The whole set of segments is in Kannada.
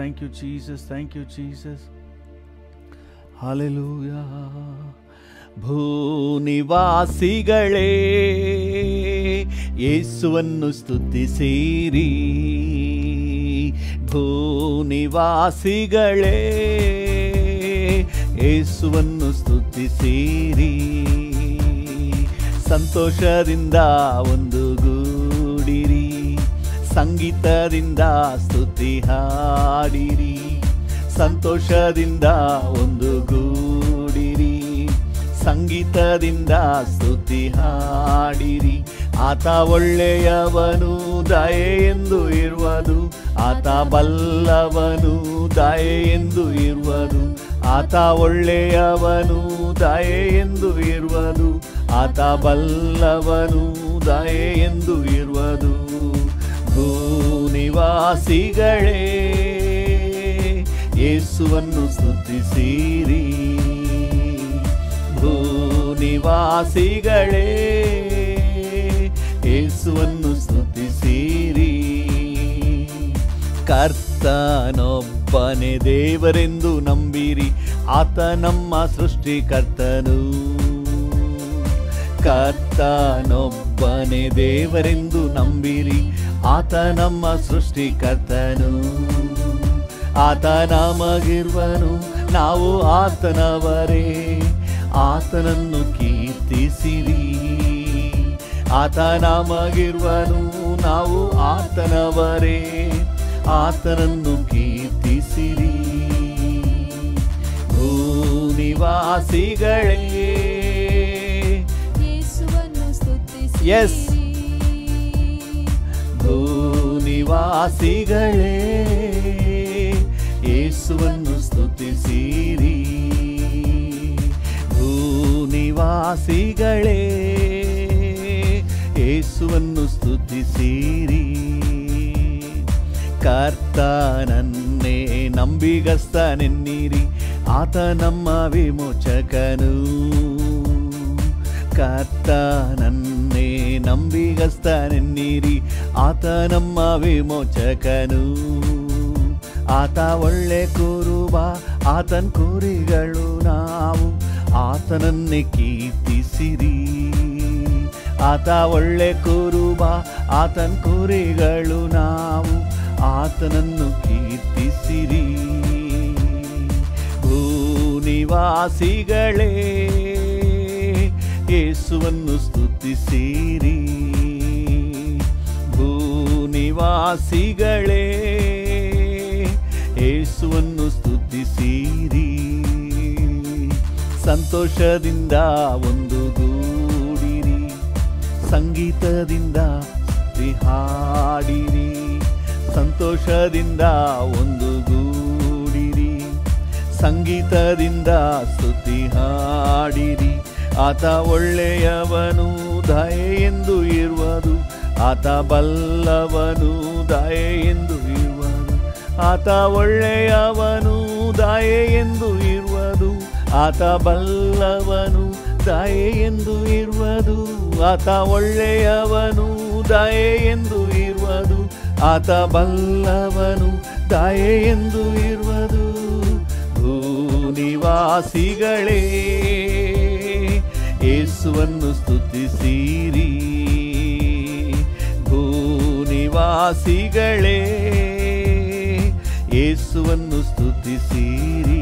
Thank you, Jesus. Thank you, Jesus. Hallelujah. ಭೂನಿವಾಸಿಗಳೇ ಯೇಸುವನ್ನು ಸ್ತುತಿಸಿರಿ ಭೂನಿವಾಸಿಗಳೇ ಯೇಸುವನ್ನು ಸ್ತುತಿಸಿರಿ ಸಂತೋಷದಿಂದ ಒಂದು ಗೂಡಿರಿ ಸಂಗೀತದಿಂದ ಸ್ತುತಿ ಹಾಡಿರಿ ಸಂತೋಷದಿಂದ ಒಂದು ಗೂಡಿರಿ ಸಂಗೀತದಿಂದ ಸ್ತುತಿ ಹಾಡಿರಿ ಆತ ಒಳ್ಳೆಯವನು ದಯೆ ಎಂದು ಇರುವುದು ಆತ ಬಲ್ಲವನು ದಯೆ ಎಂದು ಇರುವುದು ಆತ ಒಳ್ಳೆಯವನು ದಯೆ ಎಂದು ಇರುವುದು ಆತ ಬಲ್ಲವನು ದಯೆ ಎಂದು ಇರುವುದು ಭೂನಿವಾಸಿಗಳೇ ಯೇಸುವನ್ನು ಸ್ತುತಿಸಿರಿ ಭೂನಿವಾಸಿಗಳೇ ಯೇಸುವನ್ನು ಸ್ತುತಿಸಿರಿ ಕರ್ತನೊಬ್ಬನೇ ದೇವರೆಂದು ನಂಬಿರಿ ಆತ ನಮ್ಮ ಸೃಷ್ಟಿಕರ್ತನು ಕರ್ತನೊಬ್ಬನೇ ದೇವರೆಂದು ನಂಬಿರಿ ಆತ ನಮ್ಮ ಸೃಷ್ಟಿಕರ್ತನು ಆತ ನಮಗಿರುವನು ನಾವು ಆತನವರೇ ಆತನನ್ನು ಕೀರ್ತಿಸಿರಿ ಆತ ನಮಗಿರುವನು ನಾವು ಆತನವರೇ ಆತನನ್ನು ಕೀರ್ತಿಸಿರಿ ಭೂನಿವಾಸಿಗಳೇ ಯೇಸುವನ್ನು ಸ್ತುತಿಸಿ Yes. ಭೂನಿವಾಸಿಗಳೇ ಯೇಸುವನ್ನು ಸ್ತುತಿಸಿರಿ ಭೂನಿವಾಸಿಗಳೇ ಯೇಸುವನ್ನು ಸ್ತುತಿಸಿರಿ ಕರ್ತನನ್ನೇ ನಂಬಿಗಸ್ತನೆನ್ನಿರಿ ಆತ ನಮ್ಮ ವಿಮೋಚಕನು ಕರ್ತನನ್ನೇ ನಂಬಿಗಸ್ತನೆನ್ನಿರಿ ಆತ ನಮ್ಮ ವಿಮೋಚಕನು ಆತ ಒಳ್ಳೆ ಕುರುಬ ಆತನ ಕುರಿಗಳು ನಾವು ಆತನನ್ನೇ ಕೀರ್ತಿಸಿರಿ ಆತ ಒಳ್ಳೆ ಕುರುಬ ಆತನ ಕುರಿಗಳು ನಾವು ಆತನನ್ನು ಕೀರ್ತಿಸಿರಿ ಭೂನಿವಾಸಿಗಳೇ ಯೇಸುವನ್ನು ಸ್ತುತಿಸಿರಿ ಭೂನಿವಾಸಿಗಳೇ ಯೇಸುವನ್ನು ಸ್ತುತಿಸಿರಿ ಸಂತೋಷದಿಂದ ಒಂದು ಗೂಡಿರಿ ಸಂಗೀತದಿಂದ ಸ್ತುತಿ ಹಾಡಿರಿ ಸಂತೋಷದಿಂದ ಒಂದು ಗೂಡಿರಿ ಸಂಗೀತದಿಂದ ಸ್ತುತಿ ಹಾಡಿರಿ ಆತ ಒಳ್ಳೆಯವನು ದಯೆ ಎಂದು ಇರುವುದು ಆತ ಬಲ್ಲವನು ದಯೆ ಎಂದು ಇರುವುದು ಆತ ಒಳ್ಳೆಯವನು ದಯೆ ಎಂದು ಇರುವುದು ಆತ ಬಲ್ಲವನು ದಯೆ ಎಂದು ಇರುವುದು ಆತ ಒಳ್ಳೆಯವನು ದಯೆ ಎಂದು ಇರುವುದು ಆತ ಬಲ್ಲವನು ದಯೆ ಎಂದು ಇರುವುದು ಭೂನಿವಾಸಿಗಳೇ ಯೇಸುವನ್ನು ಸ್ತುತಿಸಿರಿ ಭೂನಿವಾಸಿಗಳೇ ಯೇಸುವನ್ನು ಸ್ತುತಿಸಿರಿ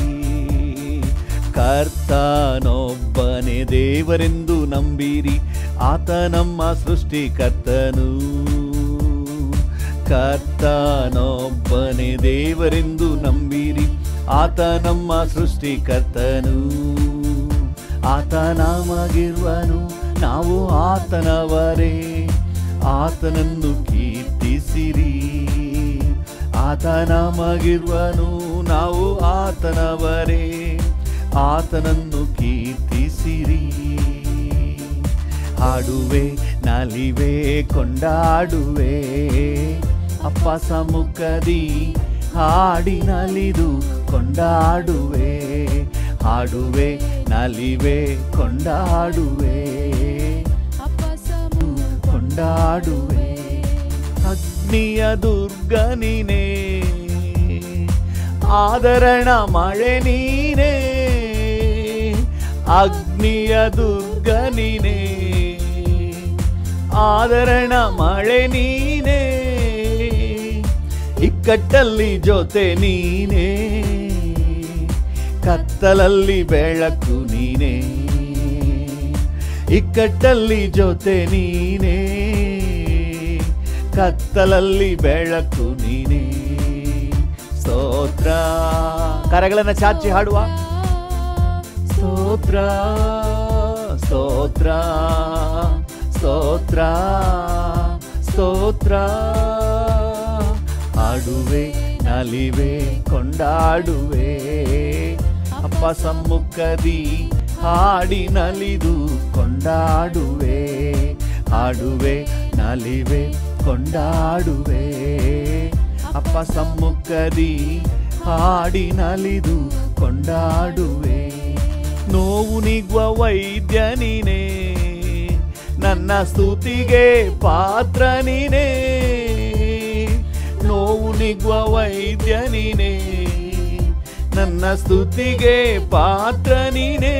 ಕರ್ತನೊಬ್ಬನೇ ದೇವರೆಂದು ನಂಬಿರಿ ಆತ ನಮ್ಮ ಸೃಷ್ಟಿಕರ್ತನು ಕರ್ತನೊಬ್ಬನೇ ದೇವರೆಂದು ನಂಬಿರಿ ಆತ ನಮ್ಮ ಸೃಷ್ಟಿಕರ್ತನು ಆತ ನಮಗಿರುವನು ನಾವು ಆತನವರೇ ಆತನನ್ನು ಕೀರ್ತಿಸಿರಿ ಆತ ನಮಗಿರುವನು ನಾವು ಆತನವರೇ ಆತನನ್ನು ಕೀರ್ತಿಸಿರಿ ಹಾಡುವೆ ನಲಿವೆ ಕೊಂಡಾಡುವೆ ಅಪ್ಪ ಸಮ್ಮುಖದಿ ಹಾಡಿ ನಲಿದು ಕೊಂಡಾಡುವೆ ಹಾಡುವೆ ನಲಿವೆ ಕೊಂಡಾಡುವೆ ಅಪ್ಪ ಸಮು ಕೊಂಡಾಡುವೆ ಅಗ್ನಿಯ ದುರ್ಗನಿನೇ ಆದರಣ ಮಳೆ ನೀನೇ ಅಗ್ನಿಯ ದುರ್ಗ ನೀನೇ ಆದರಣ ಮಳೆ ನೀನೇ ಇಕ್ಕಟ್ಟಲ್ಲಿ ಜೊತೆ ನೀನೇ ಕತ್ತಲಲ್ಲಿ ಬೆಳಕು ನೀನೇ ಇಕ್ಕಟ್ಟಲ್ಲಿ ಜೊತೆ ನೀನೇ ಕತ್ತಲಲ್ಲಿ ಬೆಳಕು ನೀನೇ ಸ್ತೋತ್ರ ಕರಗಳನ್ನ ಚಾಚಿ ಹಾಡುವ ಸ್ತೋತ್ರ ಸ್ತೋತ್ರ ಸ್ತೋತ್ರ ಸ್ತೋತ್ರ ಹಾಡುವೆ ನಲಿವೆ ಕೊಂಡಾಡುವೆ ಅಪ್ಪ ಸಮ್ಮುಖದಿ ಹಾಡಿ ನಲಿದು ಕೊಂಡಾಡುವೆ ಹಾಡುವೆ ನಲಿವೆ ಕೊಂಡಾಡುವೆ ಅಪ್ಪ ಸಮ್ಮುಖದಿ ಹಾಡಿ ನಲಿದು ಕೊಂಡಾಡುವೆ ನೋವು ನಿಗ್ವ ವೈದ್ಯ ನೀನೇ ನನ್ನ ಸ್ತುತಿಗೆ ಪಾತ್ರ ನೀನೇ ನೋವು ನಿಗ್ವ ವೈದ್ಯ ನೀನೇ ನನ್ನ ಸ್ತುತಿಗೆ ಪಾತ್ರ ನೀನೇ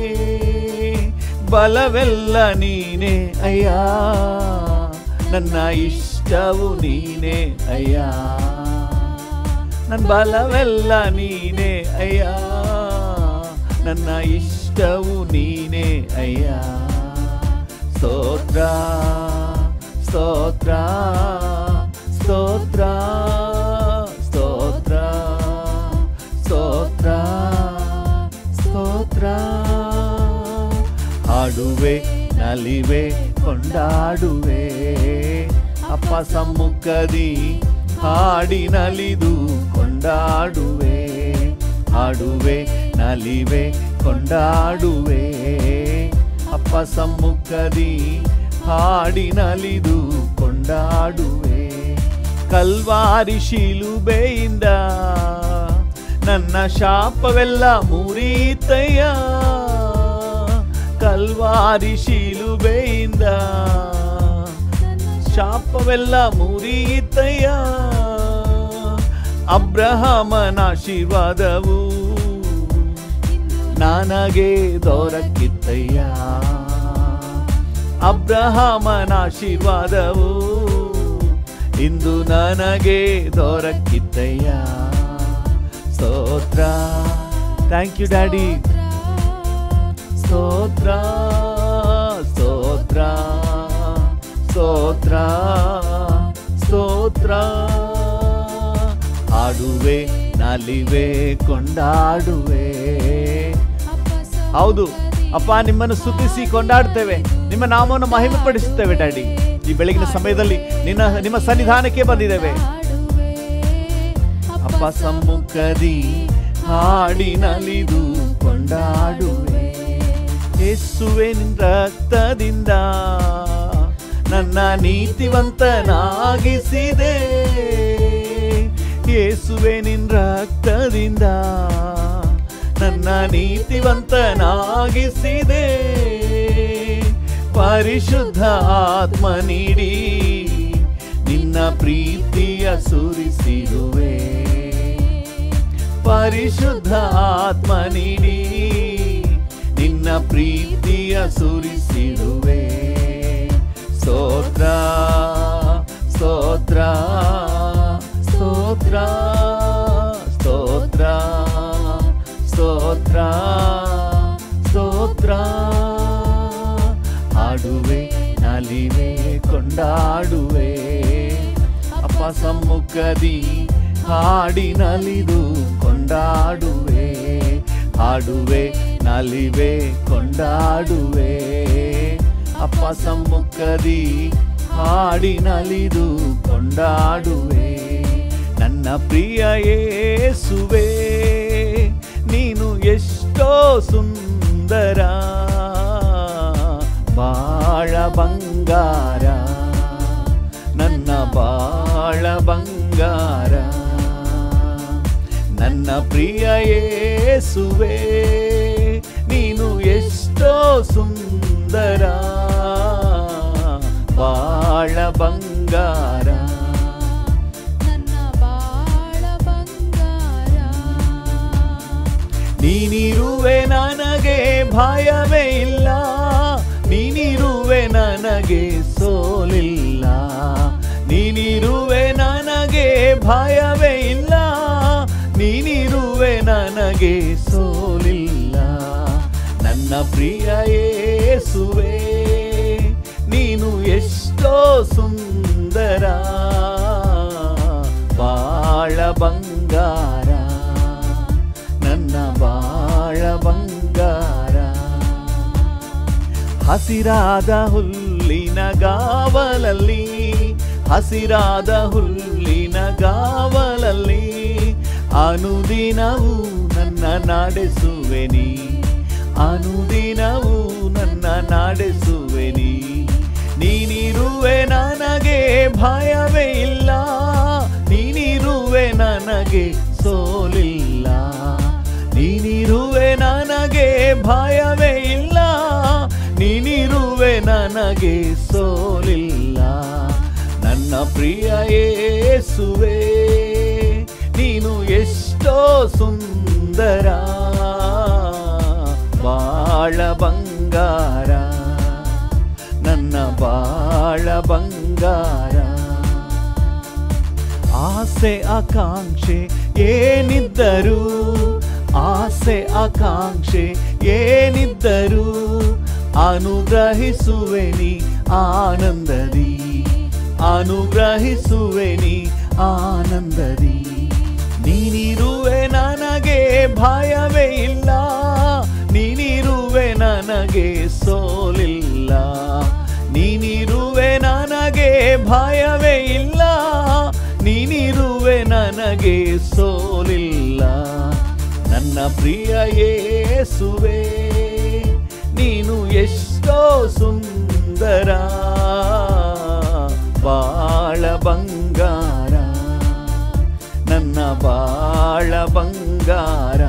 ಬಲವೆಲ್ಲ ನೀನೇ ಅಯ್ಯ ನನ್ನ ಇಷ್ಟವು ನೀನೇ ಅಯ್ಯ ನನ್ನ ಬಲವೆಲ್ಲ ನೀನೇ ಅಯ್ಯ ನನ್ನ ಇಷ್ಟವು ನೀನೇ ಅಯ್ಯ ಸ್ತೋತ್ರ ಸ್ತೋತ್ರ ಸ್ತೋತ್ರ ಸ್ತೋತ್ರ ಸ್ತೋತ್ರ ಸ್ತೋತ್ರ ಹಾಡುವೆ ನಲಿವೆ ಕೊಂಡಾಡುವೆ ಅಪ್ಪ ಸಮ್ಮುಖದಿ ಹಾಡಿ ನಲಿದು ಕೊಂಡಾಡುವೆ ಹಾಡುವೆ ನಲಿವೆ ಕೊಂಡಾಡುವೆ ಅಪ್ಪ ಸಮ್ಮುಖದಿ ಹಾಡಿ ನಲಿದು ಕೊಂಡಾಡುವೆ ಕಲ್ವಾರಿ ಶಿಲುಬೆಯಿಂದ ನನ್ನ ಶಾಪವೆಲ್ಲ ಮುರಿತಯ್ಯ ಕಲ್ವಾರಿ ಶಿಲುಬೆಯಿಂದ ಶಾಪವೆಲ್ಲ ಮುರಿಯಿತಯ್ಯ ಅಬ್ರಹಾಮನ ಆಶೀರ್ವಾದವು ನನಗೆ ದೊರಕಿತ್ತಯ್ಯ ಅಬ್ರಹಾಮನ ಆಶೀರ್ವಾದವು ಇಂದು ನನಗೆ ದೊರಕಿತ್ತಯ್ಯ ಸ್ತೋತ್ರ ಥ್ಯಾಂಕ್ ಯು ಡ್ಯಾಡಿ ಸ್ತೋತ್ರ ಸ್ತೋತ್ರ ಸ್ತೋತ್ರ ಸ್ತೋತ್ರ ಹಾಡುವೆ ನಲಿವೆ ಕೊಂಡಾಡುವೆ ಹೌದು ಅಪ್ಪ ನಿಮ್ಮನ್ನು ಸ್ತುತಿಸಿ ಕೊಂಡಾಡ್ತೇವೆ ನಿಮ್ಮ ನಾಮವನ್ನು ಮಹಿಮೆ ಪಡಿಸುತ್ತೇವೆ ಡ್ಯಾಡಿ ಈ ಬೆಳಗಿನ ಸಮಯದಲ್ಲಿ ನಿನ್ನ ನಿಮ್ಮ ಸನ್ನಿಧಾನಕ್ಕೆ ಬಂದಿದ್ದೇವೆ ಅಪ್ಪ ಸಮ್ಮುಖದಿ ಹಾಡಿ ನಲಿದು ಕೊಂಡಾಡುವೆ ಯೇಸುವೆ ನಿನ್ನ ರಕ್ತದಿಂದ ನನ್ನ ನೀತಿವಂತನಾಗಿಸಿದೆ ಯೇಸುವೆ ನಿನ್ನ ರಕ್ತದಿಂದ ನನ್ನ ನೀತಿವಂತನಾಗಿಸಿದೆ ಪರಿಶುದ್ಧ ಆತ್ಮ ನೀಡಿ ನಿನ್ನ ಪ್ರೀತಿಯ ಸುರಿಸಿರುವೆ ಪರಿಶುದ್ಧ ಆತ್ಮ ನೀಡಿ ನಿನ್ನ ಪ್ರೀತಿಯ ಸುರಿಸಿರುವೆ ಸ್ತೋತ್ರ ಸ್ತೋತ್ರ ಸ್ತೋತ್ರ ಸ್ತೋತ್ರ ಸ್ತೋತ್ರ ಸ್ತೋತ್ರ ಹಾಡುವೆ ನಲಿವೆ ಕೊಂಡಾಡುವೆ ಅಪ್ಪ ಸಮ್ಮುಖದಿ ಹಾಡಿ ನಲಿದು ಕೊಂಡಾಡುವೆ ಹಾಡುವೆ ನಲಿವೆ ಕೊಂಡಾಡುವೆ ಅಪ್ಪ ಸಮ್ಮುಖದಿ ಹಾಡಿ ನಲಿದು ಕೊಂಡಾಡುವೆ ನನ್ನ ಪ್ರಿಯ ಯೇಸುವೆ ನೀನು ಎಷ್ಟೋ ಸುಂದರ ಬಾಳ ಬಂಗಾರ ನನ್ನ ಬಾಳ ಬಂಗಾರ ನನ್ನ ಪ್ರಿಯ ಯೇಸುವೆ ನೀನು ಎಷ್ಟೋ ಸುಂದರ ಬಾಳ ಬಂಗಾರ ನನ್ನ ಬಾಳ ಬಂಗಾರ ಭಯವೇ ಇಲ್ಲ ನೀನಿರುವೆ ನನಗೆ ಸೋಲಿಲ್ಲ ನೀನಿರುವೆ ನನಗೆ ಭಯವೇ ಇಲ್ಲ ನೀನಿರುವೆ ನನಗೆ ಸೋಲಿಲ್ಲ ನನ್ನ ಪ್ರಿಯ ಯೇಸುವೆ ನೀನು ಎಷ್ಟೋ ಸುಂದರ ಬಾಳ ಬಂಗಾರ ನನ್ನ ಬಾಳ ಬಂಗಾರ ಹಸಿರಾದ ಹುಲ್ಲಿನ ಗಾವಲಲ್ಲಿ ಹಸಿರಾದ ಹುಲ್ಲಿನ ಗಾವಲಲ್ಲಿ ಅನುದಿನವೂ ನನ್ನ ನಡೆಸುವೆನಿ ಅನುದಿನವೂ ನನ್ನ ನಡೆಸುವೆನಿ ನೀನಿರುವೆ ನನಗೆ ಭಯವೇ ಇಲ್ಲ ನೀನಿರುವೆ ನನಗೆ ಸೋಲಿಲ್ಲ ನೀನಿರುವೆ ನನಗೆ ಭಯವೇ ಇಲ್ಲ ನೀನಿರುವೆ ನನಗೆ ಸೋಲಿಲ್ಲ ನನ್ನ ಪ್ರಿಯ ಯೇಸುವೆ ನೀನು ಎಷ್ಟೋ ಸುಂದರ ಬಾಳ ಬಂಗಾರ ನನ್ನ ಬಾಳ ಬಂಗಾರ ಆಸೆ ಆಕಾಂಕ್ಷೆ ಏನಿದ್ದರೂ ಆಸೆ ಆಕಾಂಕ್ಷೆ ಏನಿದ್ದರೂ ಅನುಗ್ರಹಿಸುವೆ ನೀ ಆನಂದದಿ ಅನುಗ್ರಹಿಸುವೆ ನೀ ಆನಂದದಿ ನೀನಿರುವೆ ನನಗೆ ಭಯವೇ ಇಲ್ಲ ನೀನಿರುವೆ ನನಗೆ ಸೋಲಿಲ್ಲ ನೀನಿರುವೆ ನನಗೆ ಭಯವೇ ಇಲ್ಲ ನೀನಿರುವೆ ನನಗೆ ಸೋಲಿಲ್ಲ ನನ್ನ ಪ್ರಿಯ ಯೇಸುವೆ ನೀನು ಎಷ್ಟೋ ಸುಂದರ ಬಾಳ ಬಂಗಾರ ನನ್ನ ಬಾಳ ಬಂಗಾರ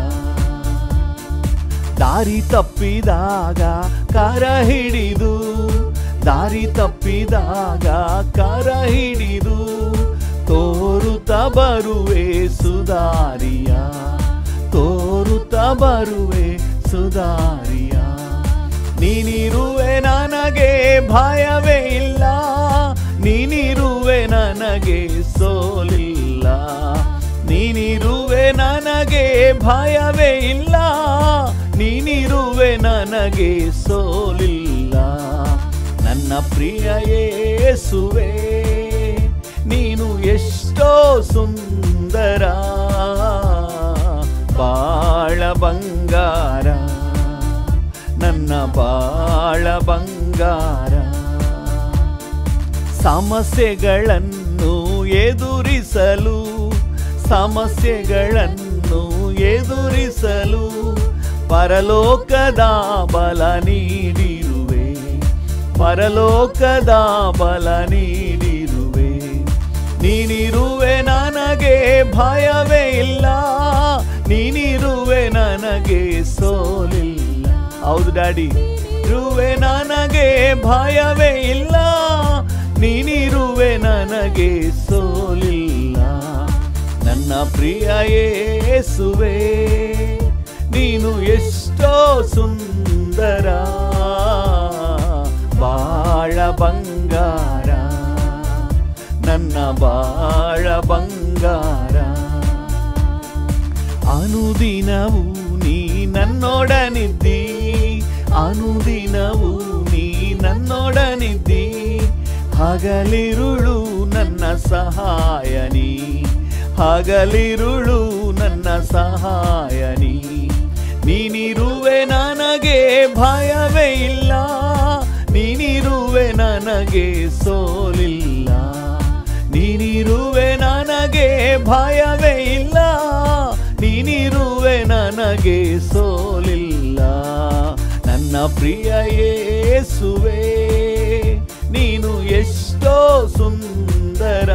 ದಾರಿ ತಪ್ಪಿದಾಗ ಕರ ಹಿಡಿದು ದಾರಿ ತಪ್ಪಿದಾಗ ಕರ ಹಿಡಿದು ತೋರುತ್ತ ಬರುವೆ ಸುಧಾರಿಯ ತೋರುತ್ತ ಬರುವೆ ಸುಧಾರಿಯ ನೀನಿರುವೆ ನನಗೆ ಭಯವೇ ಇಲ್ಲ ನೀನಿರುವೆ ನನಗೆ ಸೋಲಿಲ್ಲ ನೀನಿರುವೆ ನನಗೆ ಭಯವೇ ಇಲ್ಲ ನೀನಿರುವೆ ನನಗೆ ಸೋಲಿಲ್ಲ ನನ್ನ ಪ್ರಿಯ ಯೇಸುವೆ ನೀನು ಎಷ್ಟೋ ಸುಂದರ ಬಾಳ ಬಂಗಾರ ನನ್ನ ಬಾಳ ಬಂಗಾರ ಸಮಸ್ಯೆಗಳನ್ನು ಎದುರಿಸಲು ಸಮಸ್ಯೆಗಳನ್ನು ಎದುರಿಸಲು ಪರಲೋಕದ ಬಲ ನೀಡಿರುವೆ ಪರಲೋಕದ ಬಲ ನೀಡಿರುವೆ ನೀನಿರುವೆ ನನಗೆ ಭಯವೇ ಇಲ್ಲ ನೀನಿರುವೆ ನನಗೆ ಸೋಲಿಲ್ಲ ಹೌದು ಡ್ಯಾಡಿ ಇರುವೆ ನನಗೆ ಭಯವೇ ಇಲ್ಲ ನೀನಿರುವೆ ನನಗೆ ಸೋಲಿಲ್ಲ ನನ್ನ ಪ್ರಿಯ ಯೇಸುವೆ ನೀನು ಎಷ್ಟೋ ಸುಂದರ ಬಾಳ ಬಂಗಾರ ನನ್ನ ಬಾಳ ಬಂಗಾರ ಅನುದಿನವೂ ನೀ ನನ್ನೊಡನಿದ್ದಿ ಅನುದಿನವೂ ನೀ ನನ್ನೊಡನಿದ್ದಿ ಹಗಲಿರುಳು ನನ್ನ ಸಹಾಯನಿ ಹಗಲಿರುಳು ನನ್ನ ಸಹಾಯನಿ ನೀನಿರುವೆ ನನಗೆ ಭಯವೇ ಇಲ್ಲ ನೀನಿರುವೆ ನನಗೆ ಸೋಲಿಲ್ಲ ನೀನಿರುವೆ ನನಗೆ ಭಯವೇ ಇಲ್ಲ ನೀನಿರುವೆ ನನಗೆ ಸೋಲಿಲ್ಲ ನನ್ನ ಪ್ರಿಯ ಯೇಸುವೆ ನೀನು ಎಷ್ಟೋ ಸುಂದರ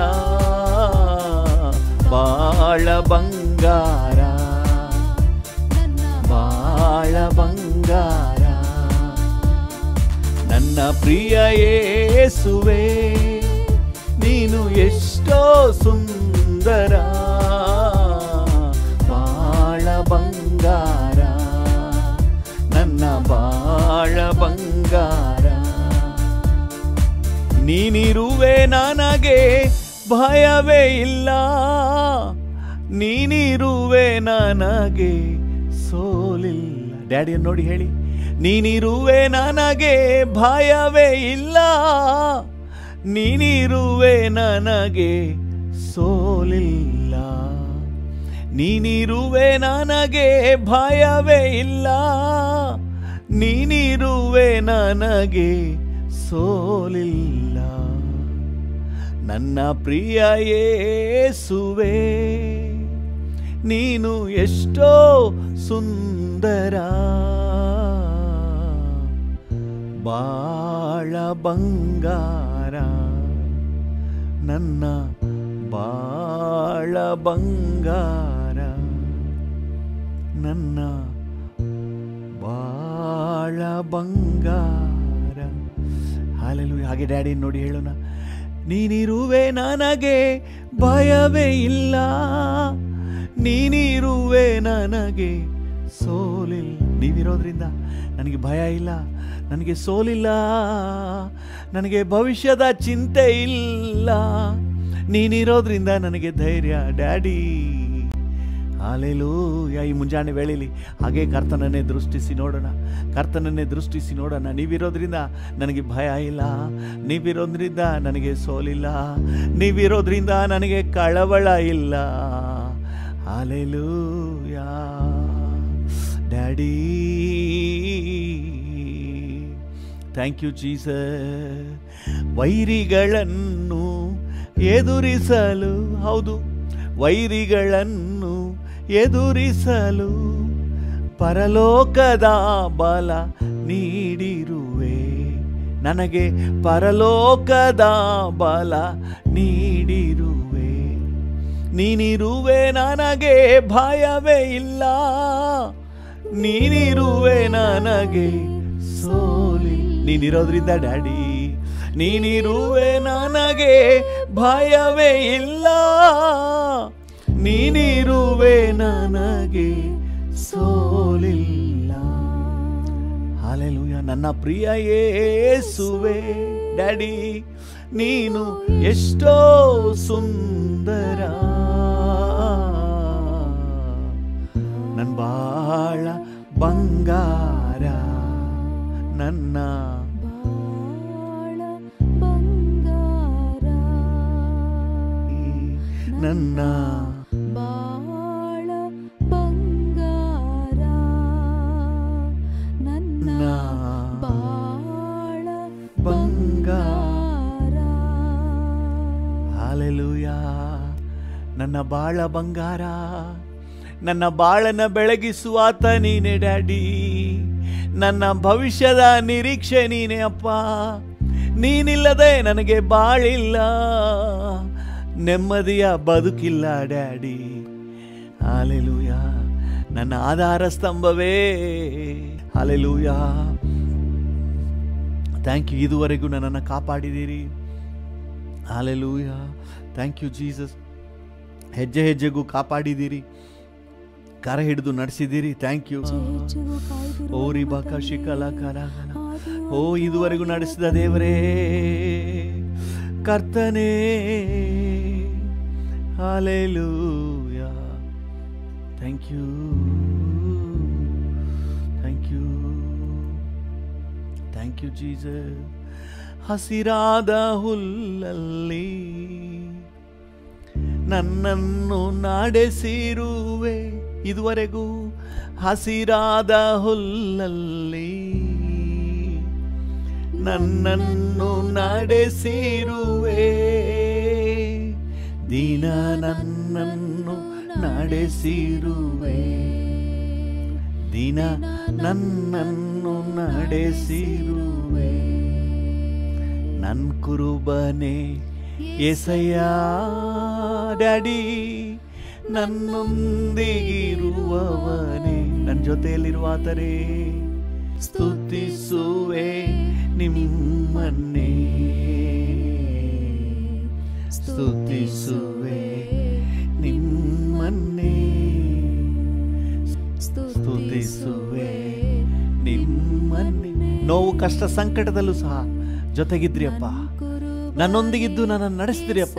ಬಾಳ ಬಂಗಾರ ಬಾಳ ಬಂಗಾರ ನನ್ನ ಪ್ರಿಯ ಯೇಸುವೆ ನೀನು ಎಷ್ಟೋ ಸುಂದರ ಬಾಳ ಬಂಗಾರ ನನ್ನ ಬಾ ಬಾಳ ಬಂಗಾರ ನೀನಿರುವೆ ನನಗೆ ಭಯವೇ ಇಲ್ಲ ನೀನಿರುವೆ ನನಗೆ ಸೋಲಿಲ್ಲ ಡ್ಯಾಡಿಯನ್ನು ನೋಡಿ ಹೇಳಿ ನೀನಿರುವೆ ನನಗೆ ಭಯವೇ ಇಲ್ಲ ನೀನಿರುವೆ ನನಗೆ ಸೋಲಿಲ್ಲ ನೀನಿರುವೆ ನನಗೆ ಭಯವೇ ಇಲ್ಲ ನೀನಿರುವೆ ನನಗೆ ಸೋಲಿಲ್ಲ ನನ್ನ ಪ್ರಿಯ ಯೇಸುವೆ ನೀನು ಎಷ್ಟೋ ಸುಂದರ ಬಾಳ ಬಂಗಾರ ನನ್ನ ಬಾಳ ಬಂಗಾರ ನನ್ನ ಬಾಳ ಬಂಗಾರ ಹಾಲೆಲು ಹಾಗೆ ಡ್ಯಾಡಿ ನೋಡಿ ಹೇಳೋಣ ನೀನಿರುವೆ ನನಗೆ ಭಯವೇ ಇಲ್ಲ ನೀನಿರುವೆ ನನಗೆ ಸೋಲಿಲ್ಲ ನೀವಿರೋದ್ರಿಂದ ನನಗೆ ಭಯ ಇಲ್ಲ ನನಗೆ ಸೋಲಿಲ್ಲ ನನಗೆ ಭವಿಷ್ಯದ ಚಿಂತೆ ಇಲ್ಲ ನೀನಿರೋದ್ರಿಂದ ನನಗೆ ಧೈರ್ಯ ಡ್ಯಾಡಿ ಹಾಲೇಲೂ ಈ ಮುಂಜಾನೆ ವೇಳೆಯಲ್ಲಿ ಹಾಗೆ ಕರ್ತನನ್ನೇ ದೃಷ್ಟಿಸಿ ನೋಡೋಣ ಕರ್ತನನ್ನೇ ದೃಷ್ಟಿಸಿ ನೋಡೋಣ ನೀವಿರೋದ್ರಿಂದ ನನಗೆ ಭಯ ಇಲ್ಲ ನೀವಿರೋದ್ರಿಂದ ನನಗೆ ಸೋಲಿಲ್ಲ ನೀವಿರೋದ್ರಿಂದ ನನಗೆ ಕಳವಳ ಇಲ್ಲ hallelujah daddy thank you Jesus ವೈರಿಗಳನ್ನು ಎದುರಿಸಲು ಹೌದು ವೈರಿಗಳನ್ನು ಎದುರಿಸಲು ಪರಲೋಕದ ಬಲ ನೀಡಿರುವೆ ನನಗೆ ಪರಲೋಕದ ಬಲ ನೀಡಿರುವೆ ನೀನಿರುವೆ ನನಗೆ ಭಯವೇ ಇಲ್ಲ ನೀನಿರುವೆ ನನಗೆ ಸೋಲಿ ನೀನಿರೋದ್ರಿಂದ ಡ್ಯಾಡಿ ನೀನಿರುವೆ ನನಗೆ ಭಯವೇ ಇಲ್ಲ ನೀನಿರುವೆ ನನಗೆ ಸೋಲಿಲ್ಲ ಹಾಲೆಲೂಯ ನನ್ನ ಪ್ರಿಯ ಯೇಸುವೆ ಡ್ಯಾಡಿ ನೀನು ಎಷ್ಟೋ ಸುಂದರ ನನ್ನ ಬಾಳ ಬಂಗಾರ ನನ್ನ ಬಾಳ ಬಂಗಾರ ನನ್ನ ಬಾಳ ಬಂಗಾರ ನನ್ನ ನನ್ನ ಬಾಳ ಬಂಗಾರ. ಬಂಗಾರ ಹಾಲೆಲೂಯ ನನ್ನ ಬಾಳ ಬಂಗಾರ ನನ್ನ ಬಾಳನ ಬೆಳಗಿಸುವಾತ ನೀನೆ ಡ್ಯಾಡಿ ನನ್ನ ಭವಿಷ್ಯದ ನಿರೀಕ್ಷೆ ನೀನೆ ಅಪ್ಪ ನೀನಿಲ್ಲದೆ ನನಗೆ ಬಾಳಿಲ್ಲ ನೆಮ್ಮದಿಯ ಬದುಕಿಲ್ಲ ಡ್ಯಾಡಿ ಹಾಲೆಲೂಯ ನನ್ನ ಆಧಾರ ಸ್ತಂಭವೇ ಹಾಲೆಲೂಯ ಥ್ಯಾಂಕ್ ಯು ಇದುವರೆಗೂ ನನ್ನನ್ನು ಕಾಪಾಡಿದ್ದೀರಿ ಹಾಲೆಲೂಯ ಥ್ಯಾಂಕ್ ಯು ಜೀಸಸ್ ಹೆಜ್ಜೆ ಹೆಜ್ಜೆಗೂ ಕಾಪಾಡಿದ್ದೀರಿ ಕರ ಹಿಡಿದು ನಡೆಸಿದ್ದೀರಿ ಥ್ಯಾಂಕ್ ಯು ಹೆಚ್ಚಿಗೂ ಕಾಯ್ದಿರುವ ಓ ರಿಬಾಕ ಶಿಕಲ ಕರ ಓ ಇದುವರೆಗೂ ನಡೆಸಿದ ದೇವರೇ ಕರ್ತನೇ hallelujah thank you thank you thank you Jesus ಹಸಿರಾದ ಹುಲ್ಲಲ್ಲಿ ನನ್ನನ್ನು ನಡೆಸಿರುವೆ ಇದುವರೆಗೂ ಹಸಿರಾದ ಹುಲ್ಲಲ್ಲಿ ನನ್ನನ್ನು ನಡೆಸಿರುವೆ ದಿನ ನನ್ನನ್ನು ನಡೆಸಿರುವೆ ದಿನ ನನ್ನನ್ನು ನಡೆಸಿರುವೆ ನನ್ ಕುರುಬನೆ ಎಸಯ್ಯ ಡ್ಯಾಡಿ ನನ್ನೊಂದಿಗಿರುವವನೇ ನನ್ನ ಜೊತೆಯಲ್ಲಿರುವಾತರೇ ಸ್ತುತಿಸುವೆ ನಿಮ್ಮನ್ನೇ ಸ್ತುತಿಸುವೆ ನಿಮ್ಮನ್ನೇ ಸ್ತುತಿಸುವೆ ನಿಮ್ಮನ್ನೇ ನೋವು ಕಷ್ಟ ಸಂಕಟದಲ್ಲೂ ಸಹ ಜೊತೆಗಿದ್ರಿ ಅಪ್ಪ ನನ್ನೊಂದಿಗಿದ್ದು ನನ್ನನ್ನು ನಡೆಸಿದ್ರಿ ಅಪ್ಪ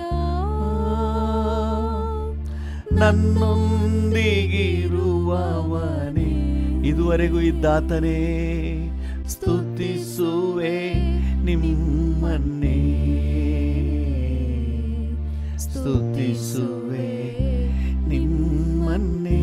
ನನ್ನೊಂದಿಗಿರುವವನೇ ಇದುವರೆಗೂ ಇದ್ದಾತನೇ ಸ್ತುತಿಸುವೆ ನಿಮ್ಮನ್ನೇ ಸ್ತುತಿಸುವೆ ನಿಮ್ಮನ್ನೇ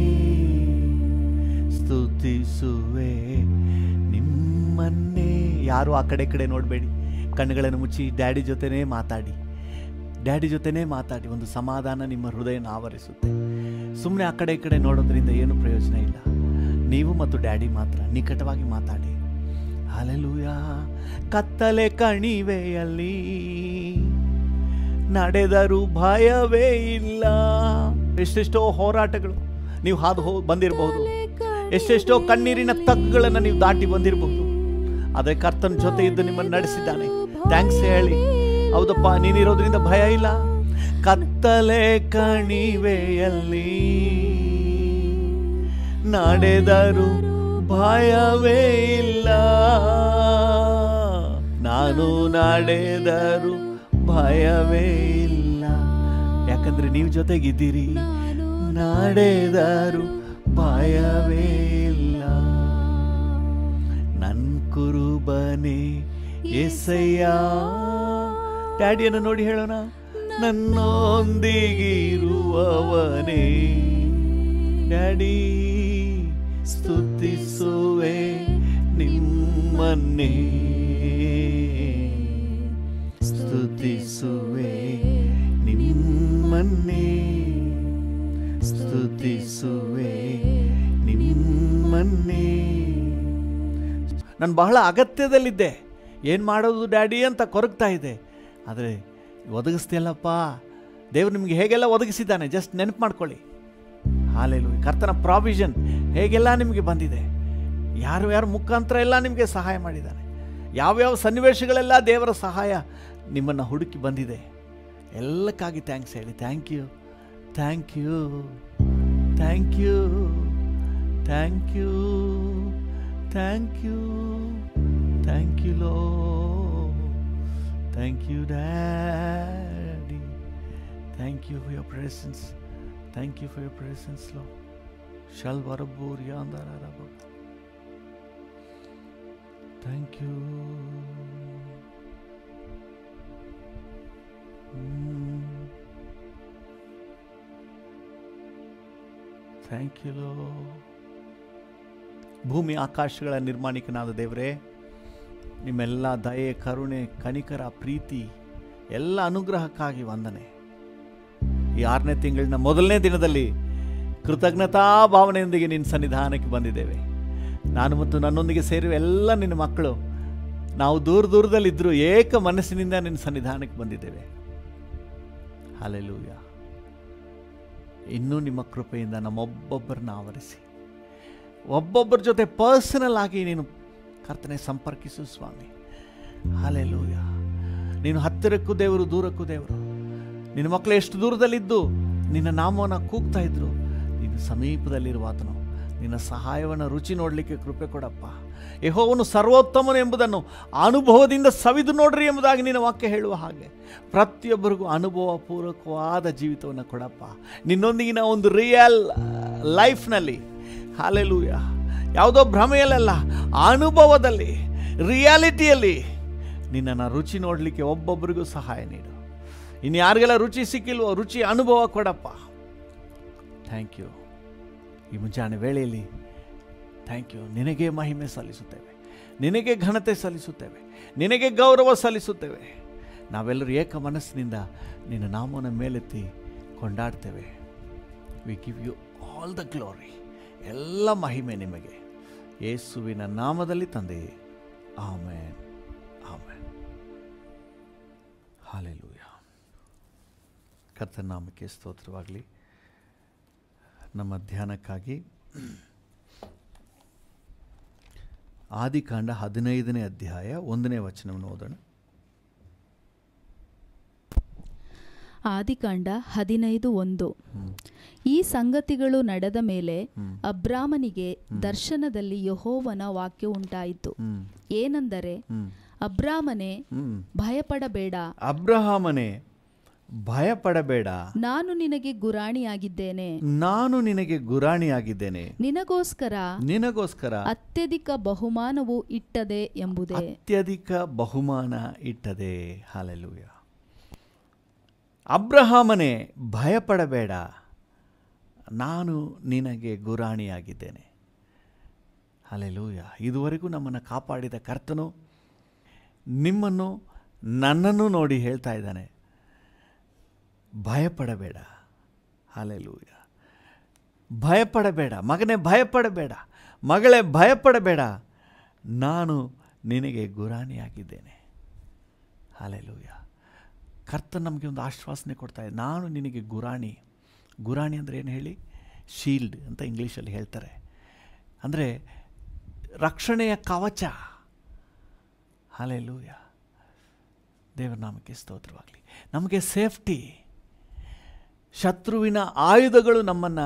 ಸ್ತುತಿಸುವೆ ನಿಮ್ಮನ್ನೇ ಯಾರು ಆ ಕಡೆ ಈ ಕಡೆ ನೋಡಬೇಡಿ ಕಣ್ಣುಗಳನ್ನು ಮುಚ್ಚಿ ಡ್ಯಾಡಿ ಜೊತೆನೇ ಮಾತಾಡಿ ಡ್ಯಾಡಿ ಜೊತೆನೇ ಮಾತಾಡಿ ಒಂದು ಸಮಾಧಾನ ನಿಮ್ಮ ಹೃದಯನ ಆವರಿಸುತ್ತೆ ಸುಮ್ಮನೆ ಆ ಕಡೆ ಈ ಕಡೆ ನೋಡೋದ್ರಿಂದ ಏನು ಪ್ರಯೋಜನ ಇಲ್ಲ ನೀವು ಮತ್ತು ಡ್ಯಾಡಿ ಮಾತ್ರ ನಿಕಟವಾಗಿ ಮಾತಾಡಿ ಅಲೆಲೂಯ ಕತ್ತಲೆ ಕಣಿವೆಯಲ್ಲಿ ನಡೆದರೂ ಭಯವೇ ಇಲ್ಲ ಎಷ್ಟೆಷ್ಟೋ ಹೋರಾಟಗಳು ನೀವು ಹಾದು ಹೋ ಬಂದಿರಬಹುದು ಎಷ್ಟೆಷ್ಟೋ ಕಣ್ಣೀರಿನ ತಗ್ಗುಗಳನ್ನು ನೀವು ದಾಟಿ ಬಂದಿರಬಹುದು ಆದರೆ ಕರ್ತನ ಜೊತೆ ಇದ್ದು ನಿಮ್ಮನ್ನು ನಡೆಸಿದ್ದಾನೆ ಥ್ಯಾಂಕ್ಸ್ ಹೇಳಿ ಹೌದಪ್ಪ ನೀನಿರೋದ್ರಿಂದ ಭಯ ಇಲ್ಲ ಕತ್ತಲೆ ಕಣಿವೆಯಲ್ಲಿ ನಡೆದರು ಭಯವೇ ಇಲ್ಲ ನಾನು ನಡೆದರು ಭಯವೇ ಇಲ್ಲ ಯಾಕಂದ್ರೆ ನೀವು ಜೊತೆಗಿದ್ದೀರಿ ನಡೆದರು ಭಯವೇ ಇಲ್ಲ ನನ್ ಕುರುಬನೆ ಎಸಯ್ಯ ಡ್ಯಾಡಿಯನ್ನು ನೋಡಿ ಹೇಳೋಣ ನನ್ನೊಂದಿಗಿರುವವನೇ ಡ್ಯಾಡಿ ಸ್ತುತಿಸುವೆ ನಿಮ್ಮನ್ನೇ ಸ್ತುತಿಸುವೆ ನಿಮ್ಮನ್ನೇ ಸ್ತುತಿಸುವೆ ನಿಮ್ಮನ್ನೇ ನಾನು ಬಹಳ ಅಗತ್ಯದಲ್ಲಿದ್ದೆ ಏನು ಮಾಡೋದು ಡ್ಯಾಡಿ ಅಂತ ಕೊರಗ್ತಾ ಇದೆ ಆದರೆ ಒದಗಿಸ್ತಿಯಲ್ಲಪ್ಪ ದೇವ್ರು ನಿಮಗೆ ಹೇಗೆಲ್ಲ ಒದಗಿಸಿದ್ದಾನೆ ಜಸ್ಟ್ ನೆನಪು ಮಾಡ್ಕೊಳ್ಳಿ ಹಾಲೆಲು ಕರ್ತನ ಪ್ರಾವಿಷನ್ ಹೇಗೆಲ್ಲ ನಿಮಗೆ ಬಂದಿದೆ ಯಾರು ಯಾರ ಮುಖಾಂತರ ಎಲ್ಲ ನಿಮಗೆ ಸಹಾಯ ಮಾಡಿದ್ದಾನೆ ಯಾವ್ಯಾವ ಸನ್ನಿವೇಶಗಳೆಲ್ಲ ದೇವರ ಸಹಾಯ ನಿಮ್ಮನ್ನು ಹುಡುಕಿ ಬಂದಿದೆ ಎಲ್ಲಕ್ಕಾಗಿ ಥ್ಯಾಂಕ್ಸ್ ಹೇಳಿ thank you thank you thank you thank you thank you thank you ಲೋ thank you daddy thank you for your presence thank you for your presence ಲೋ ಶಲ್ ಬರಬೂರ್ ಯಾಂದರ ಥ್ಯಾಂಕ್ ಯು ಥ್ಯಾಂಕ್ ಯು ಲೋ ಭೂಮಿ ಆಕಾಶಗಳ ನಿರ್ಮಾಣಿಕನಾದ ದೇವರೇ ನಿಮ್ಮೆಲ್ಲ ದಯೆ ಕರುಣೆ ಕನಿಕರ ಪ್ರೀತಿ ಎಲ್ಲ ಅನುಗ್ರಹಕ್ಕಾಗಿ ವಂದನೆ ಈ ಆರನೇ ತಿಂಗಳಿನ ಮೊದಲನೇ ದಿನದಲ್ಲಿ ಕೃತಜ್ಞತಾ ಭಾವನೆಯೊಂದಿಗೆ ನಿನ್ನ ಸನ್ನಿಧಾನಕ್ಕೆ ಬಂದಿದ್ದೇವೆ ನಾನು ಮತ್ತು ನನ್ನೊಂದಿಗೆ ಸೇರುವ ಎಲ್ಲ ನಿನ್ನ ಮಕ್ಕಳು ನಾವು ದೂರ ದೂರದಲ್ಲಿದ್ದರೂ ಏಕ ಮನಸ್ಸಿನಿಂದ ನಿನ್ನ ಸನ್ನಿಧಾನಕ್ಕೆ ಬಂದಿದ್ದೇವೆ ಹಾಲೆಲೂಯ ಇನ್ನೂ ನಿಮ್ಮ ಕೃಪೆಯಿಂದ ನಮ್ಮೊಬ್ಬೊಬ್ಬರನ್ನ ಆವರಿಸಿ ಒಬ್ಬೊಬ್ಬರ ಜೊತೆ ಪರ್ಸನಲ್ ಆಗಿ ನೀನು ಕರ್ತನೆ ಸಂಪರ್ಕಿಸು ಸ್ವಾಮಿ ಹಾಲೆಲೂಯ ನೀನು ಹತ್ತಿರಕ್ಕೂ ದೇವರು ದೂರಕ್ಕೂ ದೇವರು ನಿನ್ನ ಮಕ್ಕಳು ಎಷ್ಟು ದೂರದಲ್ಲಿದ್ದು ನಿನ್ನ ನಾಮವನ್ನು ಕೂಗ್ತಾ ಇದ್ರು ನೀನು ಸಮೀಪದಲ್ಲಿರುವ ಆತನು ನಿನ್ನ ಸಹಾಯವನ್ನು ರುಚಿ ನೋಡಲಿಕ್ಕೆ ಕೃಪೆ ಕೊಡಪ್ಪ ಯಹೋವನು ಸರ್ವೋತ್ತಮನು ಎಂಬುದನ್ನು ಅನುಭವದಿಂದ ಸವಿದು ನೋಡ್ರಿ ಎಂಬುದಾಗಿ ನಿನ್ನ ವಾಕ್ಯ ಹೇಳುವ ಹಾಗೆ ಪ್ರತಿಯೊಬ್ಬರಿಗೂ ಅನುಭವ ಪೂರ್ವಕವಾದ ಜೀವಿತವನ್ನು ಕೊಡಪ್ಪ ನಿನ್ನೊಂದಿಗಿನ ಒಂದು ರಿಯಲ್ ಲೈಫ್ನಲ್ಲಿ ಹಾಲೆಲೂಯ ಯಾವುದೋ ಭ್ರಮೆಯಲ್ಲ ಅನುಭವದಲ್ಲಿ ರಿಯಾಲಿಟಿಯಲ್ಲಿ ನಿನ್ನನ್ನು ರುಚಿ ನೋಡಲಿಕ್ಕೆ ಒಬ್ಬೊಬ್ಬರಿಗೂ ಸಹಾಯ ನೀಡು ಇನ್ನು ಯಾರಿಗೆಲ್ಲ ರುಚಿ ಸಿಕ್ಕಿಲ್ವೋ ರುಚಿ ಅನುಭವ ಕೊಡಪ್ಪ ಥ್ಯಾಂಕ್ ಯು ಈ ಮುಂಜಾನೆ ವೇಳೆಯಲ್ಲಿ ಥ್ಯಾಂಕ್ ಯು ನಿನಗೆ ಮಹಿಮೆ ಸಲ್ಲಿಸುತ್ತೇವೆ ನಿನಗೆ ಘನತೆ ಸಲ್ಲಿಸುತ್ತೇವೆ ನಿನಗೆ ಗೌರವ ಸಲ್ಲಿಸುತ್ತೇವೆ ನಾವೆಲ್ಲರೂ ಏಕ ಮನಸ್ಸಿನಿಂದ ನಿನ್ನ ನಾಮನ ಮೇಲೆತ್ತಿ ಕೊಂಡಾಡ್ತೇವೆ we give you all the glory ಎಲ್ಲ ಮಹಿಮೆ ನಿಮಗೆ ಯೇಸುವಿನ ನಾಮದಲ್ಲಿ ತಂದೆ ಆಮೇನ್ ಆಮೇನ್ ಹಾಲೆಲೂಯ ಕರ್ತನ ನಾಮಕ್ಕೆ ಸ್ತೋತ್ರವಾಗಲಿ ನಮ್ಮ ಧ್ಯಾನಕ್ಕಾಗಿ ಆದಿಕಾಂಡ ಹದಿನೈದನೇ ಅಧ್ಯಾಯ ಒಂದನೇ ವಚನವನ್ನು ಓದೋಣ ಆದಿಕಾಂಡ ಹದಿನೈದು ಒಂದು ಹ್ಮ್. ಈ ಸಂಗತಿಗಳು ನಡೆದ ಮೇಲೆ ಹ್ಮ್. ಅಬ್ರಾಮನಿಗೆ ದರ್ಶನದಲ್ಲಿ ಯಹೋವನ ವಾಕ್ಯ ಉಂಟಾಯಿತು ಹ್ಮ್. ಏನೆಂದರೆ ಹ್ಮ್. ಅಬ್ರಾಮನೆ ಹ್ಮ್. ಭಯಪಡಬೇಡ ಅಬ್ರಹಾಮನೇ ಭಯಪಡಬೇಡ ನಾನು ನಿನಗೆ ಗುರಾಣಿಯಾಗಿದ್ದೇನೆ ನಾನು ನಿನಗೆ ಗುರಾಣಿಯಾಗಿದ್ದೇನೆ ನಿನಗೋಸ್ಕರ ನಿನಗೋಸ್ಕರ ಅತ್ಯಧಿಕ ಬಹುಮಾನವು ಇಟ್ಟದೆ ಎಂಬುದೇ ಅತ್ಯಧಿಕ ಬಹುಮಾನ ಇಟ್ಟದೆ ಹಾಲೆಲೂಯ ಅಬ್ರಹಾಮನೇ ಭಯಪಡಬೇಡ ನಾನು ನಿನಗೆ ಗುರಾಣಿಯಾಗಿದ್ದೇನೆ ಹಾಲೆಲೂಯ ಇದುವರೆಗೂ ನಮ್ಮನ್ನು ಕಾಪಾಡಿದ ಕರ್ತನು ನಿಮ್ಮನ್ನು ನನ್ನನ್ನು ನೋಡಿ ಹೇಳ್ತಾ ಇದ್ದಾನೆ ಭಯಪಡಬೇಡ ಹಾಲೆಲೂಯ ಭಯಪಡಬೇಡ ಮಗನೇ ಭಯಪಡಬೇಡ ಮಗಳೇ ಭಯಪಡಬೇಡ ನಾನು ನಿನಗೆ ಗುರಾಣಿಯಾಗಿದ್ದೇನೆ ಹಾಲೆಲೂಯ ಕರ್ತ ನಮಗೆ ಒಂದು ಆಶ್ವಾಸನೆ ಕೊಡ್ತಾ ಇದೆ ನಾನು ನಿನಗೆ ಗುರಾಣಿ ಗುರಾಣಿ ಅಂದರೆ ಏನು ಹೇಳಿ ಶೀಲ್ಡ್ ಅಂತ ಇಂಗ್ಲೀಷಲ್ಲಿ ಹೇಳ್ತಾರೆ ಅಂದರೆ ರಕ್ಷಣೆಯ ಕವಚ ಹಾಲೆಲೂಯ ದೇವರ ನಾಮಕ್ಕೆ ಸ್ತೋತ್ರವಾಗಲಿ ನಮಗೆ ಸೇಫ್ಟಿ ಶತ್ರುವಿನ ಆಯುಧಗಳು ನಮ್ಮನ್ನು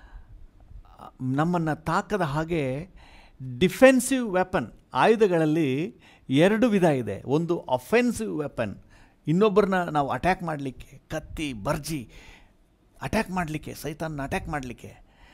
ನಮ್ಮನ್ನು ತಾಕದ ಹಾಗೆ ಡಿಫೆನ್ಸಿವ್ ವೆಪನ್ ಆಯುಧಗಳಲ್ಲಿ ಎರಡು ವಿಧ ಇದೆ ಒಂದು ಅಫೆನ್ಸಿವ್ ವೆಪನ್ ಇನ್ನೊಬ್ಬರನ್ನ ನಾವು ಅಟ್ಯಾಕ್ ಮಾಡಲಿಕ್ಕೆ ಕತ್ತಿ ಬರ್ಜಿ ಅಟ್ಯಾಕ್ ಮಾಡಲಿಕ್ಕೆ ಸೈತಾನ್ನ ಅಟ್ಯಾಕ್ ಮಾಡಲಿಕ್ಕೆ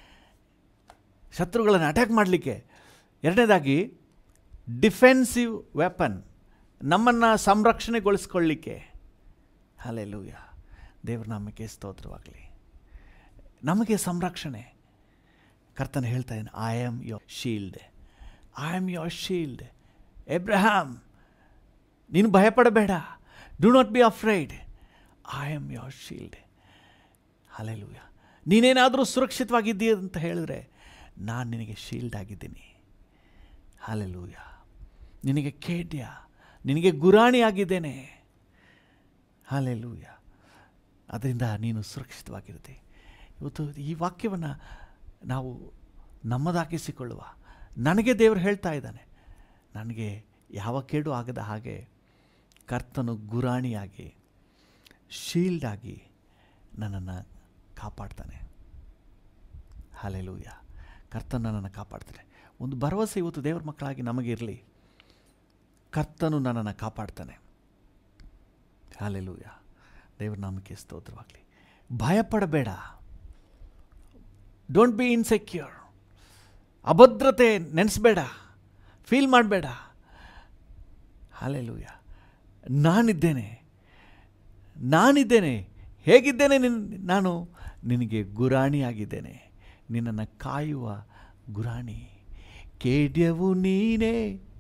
ಶತ್ರುಗಳನ್ನು ಅಟ್ಯಾಕ್ ಮಾಡಲಿಕ್ಕೆ ಎರಡನೇದಾಗಿ ಡಿಫೆನ್ಸಿವ್ ವೆಪನ್ ನಮ್ಮನ್ನು ಸಂರಕ್ಷಣೆಗೊಳಿಸ್ಕೊಳ್ಳಿಕ್ಕೆ ಅಲ್ಲೆಲ್ಲೂಯ ದೇವ್ರ ನಾಮಕ್ಕೆ ಸ್ತೋತ್ರವಾಗಲಿ ನಮಗೆ ಸಂರಕ್ಷಣೆ ಕರ್ತನ ಹೇಳ್ತಾ ಇದ್ದಾನೆ I am your shield I am your shield Abraham ನೀನು ಭಯಪಡಬೇಡ do not be afraid I am your shield hallelujah ನೀನೇನಾದರೂ ಸುರಕ್ಷಿತವಾಗಿದ್ದೀಯ ಅಂತ ಹೇಳಿದ್ರೆ ನಾನು ನಿನಗೆ ಶೀಲ್ಡ್ ಆಗಿದ್ದೀನಿ ಹಾಲೆಲೂಯ ನಿನಗೆ ಖೇಡ್ಯ ನಿನಗೆ ಗುರಾಣಿ ಆಗಿದ್ದೇನೆ ಹಾಲೆಲೂಯ ಅದರಿಂದ ನೀನು ಸುರಕ್ಷಿತವಾಗಿರುತ್ತೆ ಇವತ್ತು ಈ ವಾಕ್ಯವನ್ನು ನಾವು ನಮ್ಮದಾಗಿಸಿಕೊಳ್ಳುವ ನನಗೆ ದೇವರು ಹೇಳ್ತಾ ಇದ್ದಾನೆ ನನಗೆ ಯಾವ ಕೇಡು ಆಗದ ಹಾಗೆ ಕರ್ತನು ಗುರಾಣಿಯಾಗಿ ಶೀಲ್ಡ್ ಆಗಿ ನನ್ನನ್ನು ಕಾಪಾಡ್ತಾನೆ ಹಾಲೆಲೂಯ ಕರ್ತನ ನನ್ನನ್ನು ಕಾಪಾಡ್ತಾನೆ ಒಂದು ಭರವಸೆ ಇವತ್ತು ದೇವ್ರ ಮಕ್ಕಳಾಗಿ ನಮಗಿರಲಿ ಕರ್ತನು ನನ್ನನ್ನು ಕಾಪಾಡ್ತಾನೆ ಹಾಲೆಲೂಯ ದೇವ್ರ ನಾಮಕ್ಕೆ ಸ್ತೋತ್ರವಾಗಲಿ ಭಯಪಡಬೇಡ ಡೋಂಟ್ ಬಿ ಇನ್ಸೆಕ್ಯೂರ್ ಅಭದ್ರತೆ ನೆನೆಸ್ಬೇಡ ಫೀಲ್ ಮಾಡಬೇಡ ಹಾಲೆಲೂಯ ನಾನಿದ್ದೇನೆ ನಾನಿದ್ದೇನೆ ಹೇಗಿದ್ದೇನೆ ನಿನ್ ನಾನು ನಿನಗೆ ಗುರಾಣಿಯಾಗಿದ್ದೇನೆ ನಿನ್ನನ್ನು ಕಾಯುವ ಗುರಾಣಿ ಕೇಡ್ಯವು ನೀನೇ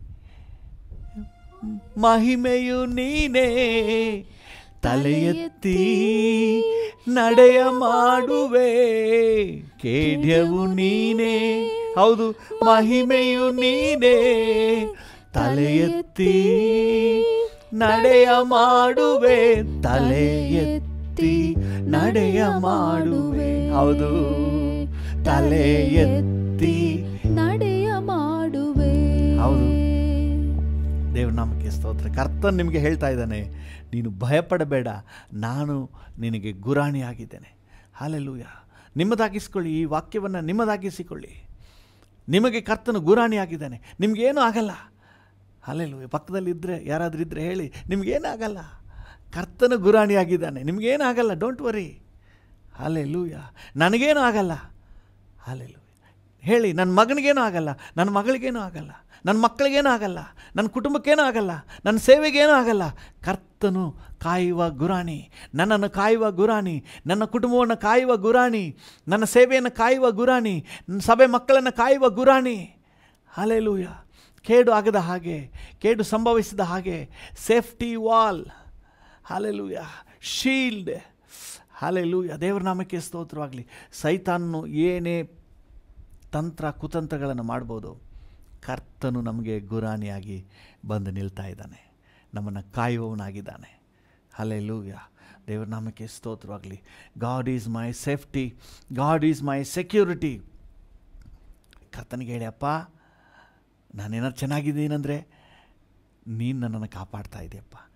ಮಹಿಮೆಯು ನೀನೇ ತಲೆ ಎತ್ತಿ ನಡೆಯ ಮಾಡುವೆ ಕೇಡ್ಯವು ನೀನೇ ಹೌದು ಮಹಿಮೆಯು ನೀನೇ ತಲೆ ಎತ್ತಿ ನಡೆಯ ಮಾಡುವೆ ತಲೆ ಎತ್ತಿ ನಡೆಯ ಮಾಡುವೆ ಹೌದು ತಲೆ ಎತ್ತಿ ನಡೆಯ ಮಾಡುವೆ ಹೌದು. ದೇವ್ರ ನಾಮಕ್ಕೆ ಸ್ತೋತ್ರ ಕರ್ತನ್ ನಿಮಗೆ ಹೇಳ್ತಾ ಇದ್ದಾನೆ ನೀನು ಭಯಪಡಬೇಡ ನಾನು ನಿನಗೆ ಗುರಾಣಿಯಾಗಿದ್ದೇನೆ ಹಾಲೆಲ್ಲೂಯ ನಿಮ್ಮದಾಗಿಸ್ಕೊಳ್ಳಿ ಈ ವಾಕ್ಯವನ್ನು ನಿಮ್ಮದಾಗಿಸಿಕೊಳ್ಳಿ ನಿಮಗೆ ಕರ್ತನು ಗುರಾಣಿಯಾಗಿದ್ದಾನೆ ನಿಮಗೇನು ಆಗಲ್ಲ ಹಾಲೆಲ್ಲೂಯ ಪಕ್ಕದಲ್ಲಿದ್ದರೆ ಯಾರಾದರೂ ಇದ್ದರೆ ಹೇಳಿ ನಿಮಗೇನು ಆಗಲ್ಲ ಕರ್ತನು ಗುರಾಣಿಯಾಗಿದ್ದಾನೆ ನಿಮಗೇನು ಆಗಲ್ಲ ಡೋಂಟ್ ವರಿ ಹಾಲೆಲ್ಲೂಯ ನನಗೇನು ಆಗಲ್ಲ ಹಾಲೆಲ್ಲೂಯ ಹೇಳಿ ನನ್ನ ಮಗನಿಗೇನೂ ಆಗಲ್ಲ ನನ್ನ ಮಗಳಿಗೇನೂ ಆಗಲ್ಲ ನನ್ನ ಮಕ್ಕಳಿಗೇನೂ ಆಗಲ್ಲ ನನ್ನ ಕುಟುಂಬಕ್ಕೇನೂ ಆಗಲ್ಲ ನನ್ನ ಸೇವೆಗೇನೂ ಆಗಲ್ಲ ಕರ್ತನು ಕಾಯುವ ಗುರಾಣಿ ನನ್ನನ್ನು ಕಾಯುವ ಗುರಾಣಿ ನನ್ನ ಕುಟುಂಬವನ್ನು ಕಾಯುವ ಗುರಾಣಿ ನನ್ನ ಸೇವೆಯನ್ನು ಕಾಯುವ ಗುರಾಣಿ ನನ್ನ ಸಭೆ ಮಕ್ಕಳನ್ನು ಕಾಯುವ ಗುರಾಣಿ ಹಾಲೆಲೂಯ ಕೇಡು ಆಗದ ಹಾಗೆ ಕೇಡು ಸಂಭವಿಸಿದ ಹಾಗೆ safety wall hallelujah shield hallelujah ದೇವರ ನಾಮಕ್ಕೆ ಸ್ತೋತ್ರವಾಗಲಿ ಸೈತಾನ್ನು ಏನೇ ತಂತ್ರ ಕುತಂತ್ರಗಳನ್ನು ಮಾಡ್ಬೋದು ಕರ್ತನು ನಮಗೆ ಗುರಾಣಿಯಾಗಿ ಬಂದು ನಿಲ್ತಾ ಇದ್ದಾನೆ ನಮ್ಮನ್ನು ಕಾಯುವವನಾಗಿದ್ದಾನೆ ಹಲೆಲೂಯ ದೇವರ ನಾಮಕ್ಕೆ ಸ್ತೋತ್ರವಾಗಲಿ God is my safety God is my security ಕರ್ತನಿಗೆ ಹೇಳಿ ಅಪ್ಪ ನಾನೇನಾದ್ರು ಚೆನ್ನಾಗಿದ್ದೀನಂದರೆ ನೀನು ನನ್ನನ್ನು ಕಾಪಾಡ್ತಾ ಇದೆಯಪ್ಪ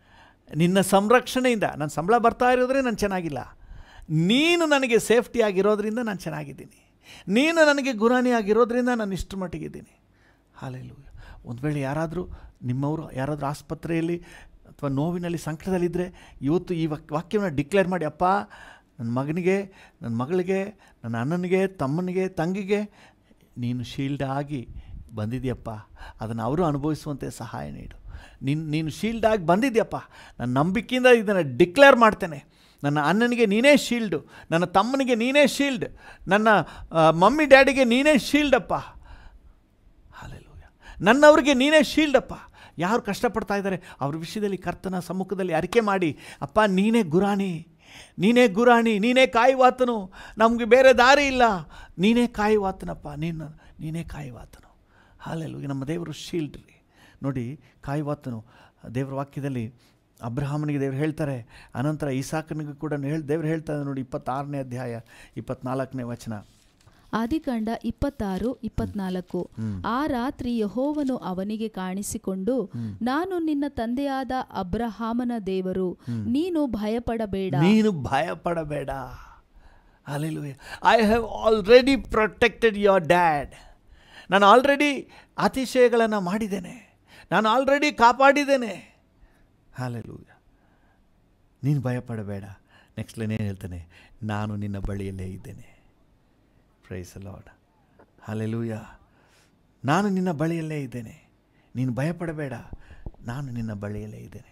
ನಿನ್ನ ಸಂರಕ್ಷಣೆಯಿಂದ ನನ್ನ ಸಂಬಳ ಬರ್ತಾ ಇರೋದ್ರೆ ನಾನು ಚೆನ್ನಾಗಿಲ್ಲ ನೀನು ನನಗೆ ಸೇಫ್ಟಿ ಆಗಿರೋದ್ರಿಂದ ನಾನು ಚೆನ್ನಾಗಿದ್ದೀನಿ ನೀನು ನನಗೆ ಗುರಾಣಿ ಆಗಿರೋದ್ರಿಂದ ನಾನು ಇಷ್ಟು ಮಟ್ಟಿಗಿದ್ದೀನಿ ಹಾಲೆಲು ಒಂದು ವೇಳೆ ಯಾರಾದರೂ ನಿಮ್ಮವರು ಯಾರಾದರೂ ಆಸ್ಪತ್ರೆಯಲ್ಲಿ ಅಥವಾ ನೋವಿನಲ್ಲಿ ಸಂಕಟದಲ್ಲಿದ್ದರೆ ಇವತ್ತು ಈ ವಾಕ್ ವಾಕ್ಯವನ್ನು ಡಿಕ್ಲೇರ್ ಮಾಡಿ ಅಪ್ಪ ನನ್ನ ಮಗನಿಗೆ ನನ್ನ ಮಗಳಿಗೆ ನನ್ನ ಅಣ್ಣನಿಗೆ ತಮ್ಮನಿಗೆ ತಂಗಿಗೆ ನೀನು ಶೀಲ್ಡ್ ಆಗಿ ಬಂದಿದೆಯಪ್ಪ ಅದನ್ನು ಅವರು ಅನುಭವಿಸುವಂತೆ ಸಹಾಯ ನೀಡು ನೀನು ನೀನು ಶೀಲ್ಡ್ ಆಗಿ ಬಂದಿದ್ಯಪ್ಪ ನನ್ನ ನಂಬಿಕೆಯಿಂದ ಇದನ್ನು ಡಿಕ್ಲೇರ್ ಮಾಡ್ತೇನೆ ನನ್ನ ಅಣ್ಣನಿಗೆ ನೀನೇ ಶೀಲ್ಡು ನನ್ನ ತಮ್ಮನಿಗೆ ನೀನೇ ಶೀಲ್ಡ್ ನನ್ನ ಆ, ಮಮ್ಮಿ ಡ್ಯಾಡಿಗೆ ನೀನೇ ಶೀಲ್ಡಪ್ಪ ಹಾಲೆಲೂಯ ನನ್ನವ್ರಿಗೆ ನೀನೇ ಶೀಲ್ಡಪ್ಪ ಯಾರು ಕಷ್ಟಪಡ್ತಾ ಇದ್ದಾರೆ ಅವ್ರ ವಿಷಯದಲ್ಲಿ ಕರ್ತನ ಸಮ್ಮುಖದಲ್ಲಿ ಅರಿಕೆ ಮಾಡಿ ಅಪ್ಪ ನೀನೇ ಗುರಾಣಿ ನೀನೇ ಗುರಾಣಿ ನೀನೇ ಕಾಯುವಾತನು ನಮಗೆ ಬೇರೆ ದಾರಿ ಇಲ್ಲ ನೀನೇ ಕಾಯುವಾತನಪ್ಪ ನೀನು ನೀನೇ ಕಾಯುವಾತನು ಹಾಲೆಲು ನಮ್ಮ ದೇವರು ಶೀಲ್ಡ್ ರೀ ನೋಡಿ ಕಾಯುವಾತನು ದೇವರ ವಾಕ್ಯದಲ್ಲಿ ಅಬ್ರಹಾಮನಿಗೆ ದೇವ್ರು ಹೇಳ್ತಾರೆ ಅನಂತರ ಈಸಾಕನಿಗೂ ಕೂಡ ಹೇಳಿ ದೇವ್ರು ಹೇಳ್ತಾರೆ ನೋಡಿ ಇಪ್ಪತ್ತಾರನೇ ಅಧ್ಯಾಯ ಇಪ್ಪತ್ನಾಲ್ಕನೇ ವಚನ ಆದಿಕಾಂಡ ಇಪ್ಪತ್ತಾರು ಇಪ್ಪತ್ನಾಲ್ಕು ಆ ರಾತ್ರಿ ಯಹೋವನು ಅವನಿಗೆ ಕಾಣಿಸಿಕೊಂಡು ನಾನು ನಿನ್ನ ತಂದೆಯಾದ ಅಬ್ರಹಾಮನ ದೇವರು ನೀನು ಭಯಪಡಬೇಡ ನೀನು ಭಯಪಡಬೇಡ alleluia I have already protected your dad ನಾನು ಆಲ್ರೆಡಿ ಅತಿಶಯಗಳನ್ನು ಮಾಡಿದ್ದೇನೆ ನಾನು ಆಲ್ರೆಡಿ ಕಾಪಾಡಿದ್ದೇನೆ ಹಾಲೆಲೂಯ ನೀನು ಭಯಪಡಬೇಡ ನೆಕ್ಸ್ಟ್ ಲೈನ್ ಏನು ಹೇಳ್ತಾನೆ ನಾನು ನಿನ್ನ ಬಳಿಯಲ್ಲೇ ಇದ್ದೇನೆ ಪ್ರೈಸ್ ಲಾರ್ಡ್ ಹಾಲೆಲೂಯ ನಾನು ನಿನ್ನ ಬಳಿಯಲ್ಲೇ ಇದ್ದೇನೆ ನೀನು ಭಯಪಡಬೇಡ ನಾನು ನಿನ್ನ ಬಳಿಯಲ್ಲೇ ಇದ್ದೇನೆ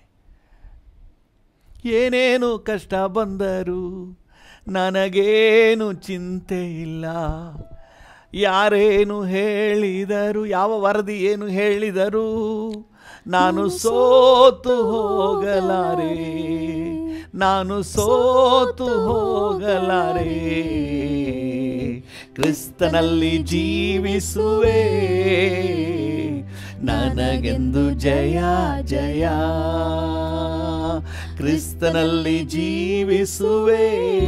ಏನೇನು ಕಷ್ಟ ಬಂದರೂ ನನಗೇನು ಚಿಂತೆ ಇಲ್ಲ ಯಾರೇನು ಹೇಳಿದರು ಯಾವ ವರದಿ ಏನು ಹೇಳಿದರು ನಾನು ಸೋತು ಹೋಗಲಾರೆ ನಾನು ಸೋತು ಹೋಗಲಾರೆ ಕ್ರಿಸ್ತನಲ್ಲಿ ಜೀವಿಸುವೆ ನನಗೆಂದು ಜಯ ಜಯ ಕ್ರಿಸ್ತನಲ್ಲಿ ಜೀವಿಸುವೆ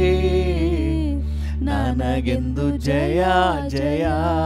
ನನಗೆಂದು ಜಯ ಜಯ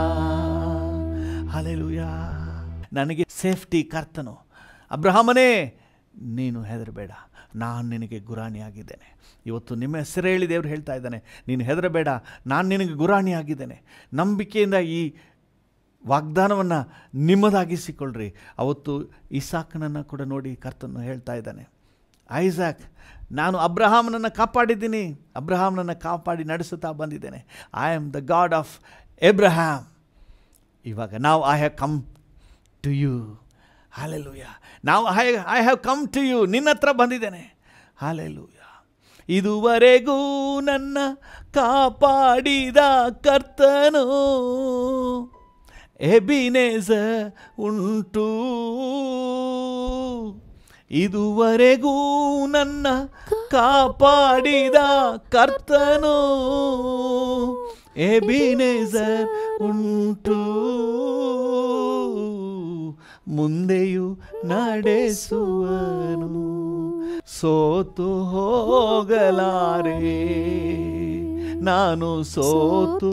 ಹಾಲೆಲೂಯ ನನಗೆ ಸೇಫ್ಟಿ ಕರ್ತನು ಅಬ್ರಹಾಮನೇ ನೀನು ಹೆದರಬೇಡ ನಾನು ನಿನಗೆ ಗುರಾಣಿಯಾಗಿದ್ದೇನೆ ಇವತ್ತು ನಿಮ್ಮ ಹೆಸರು ಹೇಳಿ ದೇವ್ರು ಹೇಳ್ತಾ ಇದ್ದಾನೆ ನೀನು ಹೆದರಬೇಡ ನಾನು ನಿನಗೆ ಗುರಾಣಿಯಾಗಿದ್ದೇನೆ ನಂಬಿಕೆಯಿಂದ ಈ ವಾಗ್ದಾನವನ್ನು ನಿಮ್ಮದಾಗಿಸಿಕೊಳ್ಳ್ರಿ ಅವತ್ತು ಇಸಾಕನನ್ನು ಕೂಡ ನೋಡಿ ಕರ್ತನು ಹೇಳ್ತಾ ಇದ್ದಾನೆ ಐಸಾಕ್ ನಾನು ಅಬ್ರಹಾಮನನ್ನು ಕಾಪಾಡಿದ್ದೀನಿ ಅಬ್ರಹಾಮನನ್ನು ಕಾಪಾಡಿ ನಡೆಸುತ್ತಾ ಬಂದಿದ್ದೇನೆ I am the God of Abraham ಇವಾಗ ನಾವು I have come to you hallelujah ನಾವು I I have come to you ನಿನ್ನ ಹತ್ರ ಬಂದಿದ್ದೇನೆ ಹಾಲೆಲೂಯ ಇದುವರೆಗೂ ನನ್ನ ಕಾಪಾಡಿದ ಕರ್ತನು ಎಬಿನೇಜ ಉಂಟು ಇದುವರೆಗೂ ನನ್ನ ಕಾಪಾಡಿದ ಕರ್ತನು ಎಬಿನೇಜರ್ ಉಂಟು ಮುಂದೆಯೂ ನಡೆಸುವನು ಸೋತು ಹೋಗಲಾರೆ ನಾನು ಸೋತು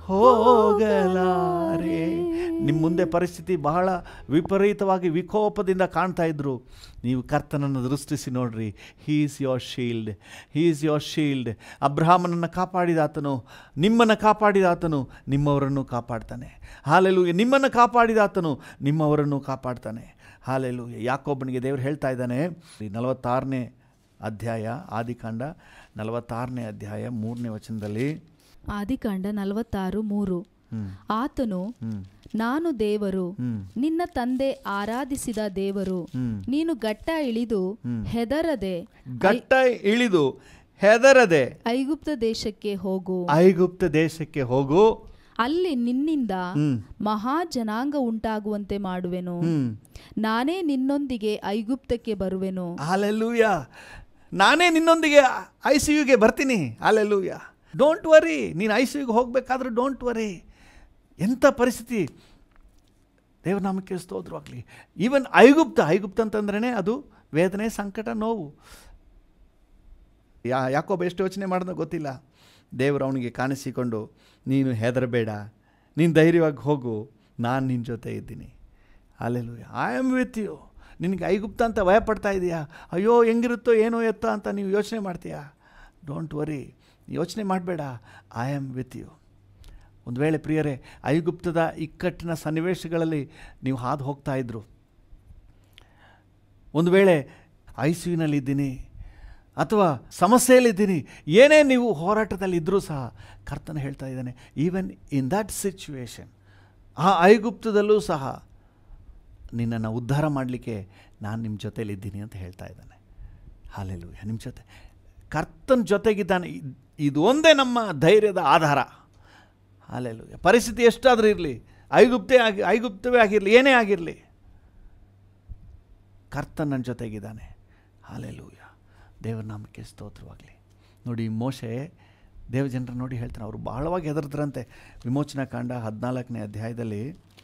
ಹೋಗಲಾರೆ ನಿಮ್ಮ ಮುಂದೆ ಪರಿಸ್ಥಿತಿ ಬಹಳ ವಿಪರೀತವಾಗಿ ವಿಕೋಪದಿಂದ ಕಾಣ್ತಾ ಇದ್ರು ನೀವು ಕರ್ತನನ್ನು ದೃಷ್ಟಿಸಿ ನೋಡ್ರಿ he is your shield he is your shield ಅಬ್ರಹಾಮನನ್ನು ಕಾಪಾಡಿದಾತನು ನಿಮ್ಮನ್ನು ಕಾಪಾಡಿದಾತನು ನಿಮ್ಮವರನ್ನು ಕಾಪಾಡ್ತಾನೆ ಹಾಲೆಲು ನಿಮ್ಮನ್ನು ಕಾಪಾಡಿದಾತನು ನಿಮ್ಮವರನ್ನು ಕಾಪಾಡ್ತಾನೆ ಹಾಲೆಲು ಯಾಕೊಬ್ಬನಿಗೆ ದೇವರು ಹೇಳ್ತಾ ಇದ್ದಾನೆ ಈ ನಲವತ್ತಾರನೇ ಅಧ್ಯಾಯ ಆದಿಕಾಂಡ ನಲವತ್ತಾರನೇ ಅಧ್ಯಾಯ ಮೂರನೇ ವಚನದಲ್ಲಿ ಆದಿಕಾಂಡ ನಲವತ್ತಾರು ಮೂರು ಹ್ಮ್. ಆತನು ಹ್ಮ್. ನಾನು ದೇವರು ಹ್ಮ್. ನಿನ್ನ ತಂದೆ ಆರಾಧಿಸಿದ ದೇವರು ಹ್ಮ್. ನೀನು ಗಟ್ಟ ಇಳಿದು ಹೆದರದೆ ಗಟ್ಟ ಇಳಿದು ಹೆದರದೆ ಐಗುಪ್ತ ದೇಶಕ್ಕೆ ಹೋಗು ಐಗುಪ್ತ ದೇಶಕ್ಕೆ ಹೋಗು ಅಲ್ಲಿ ನಿನ್ನಿಂದ ಹ್ಮ್. ಮಹಾ ಜನಾಂಗ ಉಂಟಾಗುವಂತೆ ಮಾಡುವೆನು ಹ್ಮ್ ನಾನೇ ನಿನ್ನೊಂದಿಗೆ ಐಗುಪ್ತಕ್ಕೆ ಬರುವೆನು ಅಲ್ಲೆಲ್ಲೂಯ ನಾನೇ ನಿನ್ನೊಂದಿಗೆ ಐ ಸಿ ಯುಗೆ ಬರ್ತೀನಿ ಅಲ್ಲೆಲ್ಲೂಯ ಡೋಂಟ್ ವರಿ ನೀನು ಐ ಸಿ ಯುಗೆ ಹೋಗಬೇಕಾದ್ರೂ ಡೋಂಟ್ ವರಿ ಎಂಥ ಪರಿಸ್ಥಿತಿ ದೇವ್ರ ನಾಮಕ್ಕೆ ಸ್ತೋತ್ರವಾಗಲಿ ಈವನ್ ಐಗುಪ್ತ ಐಗುಪ್ತ ಅಂತಂದ್ರೇ ಅದು ವೇದನೆ ಸಂಕಟ ನೋವು ಯಾ ಯಾಕೊಬ್ಬ ಎಷ್ಟು ಯೋಚನೆ ಮಾಡಿದ ಗೊತ್ತಿಲ್ಲ ದೇವರು ಅವನಿಗೆ ಕಾಣಿಸಿಕೊಂಡು ನೀನು ಹೆದರಬೇಡ ನೀನು ಧೈರ್ಯವಾಗಿ ಹೋಗು ನಾನು ನಿನ್ನ ಜೊತೆ ಇದ್ದೀನಿ alleluia I am with you ನಿನಗೆ ಐಗುಪ್ತ ಅಂತ ಭಯ ಪಡ್ತಾ ಇದೆಯಾ ಅಯ್ಯೋ ಹೆಂಗಿರುತ್ತೋ ಏನೋ ಎತ್ತೋ ಅಂತ ನೀವು ಯೋಚನೆ ಮಾಡ್ತೀಯಾ ಡೋಂಟ್ ವರಿ ಯೋಚನೆ ಮಾಡಬೇಡ ಐ ಆಮ್ ವಿತ್ ಯು ಒಂದು ವೇಳೆ ಪ್ರಿಯರೇ ಐಗುಪ್ತದ ಇಕ್ಕಟ್ಟಿನ ಸನ್ನಿವೇಶಗಳಲ್ಲಿ ನೀವು ಹಾದು ಹೋಗ್ತಾ ಇದ್ರು ಒಂದು ವೇಳೆ ಐ ಸಿ ಯುನಲ್ಲಿದ್ದೀನಿ ಅಥವಾ ಸಮಸ್ಯೆಯಲ್ಲಿದ್ದೀನಿ ಏನೇ ನೀವು ಹೋರಾಟದಲ್ಲಿ ಇದ್ದರೂ ಸಹ ಕರ್ತನ ಹೇಳ್ತಾ ಇದ್ದಾನೆ ಈವನ್ ಇನ್ ದಟ್ ಸಿಚುವೇಶನ್ ಆ ಐಗುಪ್ತದಲ್ಲೂ ಸಹ ನಿನ್ನನ್ನು ಉದ್ಧಾರ ಮಾಡಲಿಕ್ಕೆ ನಾನು ನಿಮ್ಮ ಜೊತೆಲಿದ್ದೀನಿ ಅಂತ ಹೇಳ್ತಾ ಇದ್ದಾನೆ ಹಾಲೆಲು ನಿಮ್ಮ ಜೊತೆ ಕರ್ತನ ಜೊತೆಗಿದ್ದಾನೆ ಇದ್- ಇದು ಒಂದೇ ನಮ್ಮ ಧೈರ್ಯದ ಆಧಾರ ಹಾಲೆಲು ಪರಿಸ್ಥಿತಿ ಎಷ್ಟಾದರೂ ಇರಲಿ ಐಗುಪ್ತೇ ಆಗಿ ಐಗುಪ್ತವೇ ಆಗಿರಲಿ ಏನೇ ಆಗಿರಲಿ ಕರ್ತನ ನನ್ನ ಜೊತೆಗಿದ್ದಾನೆ ಹಾಲೆಲೂಯ ದೇವರ ನಾಮಕ್ಕೆ ಸ್ತೋತ್ರವಾಗಲಿ ನೋಡಿ ಮೋಶೆ ದೇವ ಜನರು ನೋಡಿ ಹೇಳ್ತಾರೆ ಅವರು ಬಹಳವಾಗಿ ಹೆದರ್ದ್ರಂತೆ ವಿಮೋಚನಾ ಕಾಂಡ ಹದಿನಾಲ್ಕನೇ ಅಧ್ಯಾಯದಲ್ಲಿ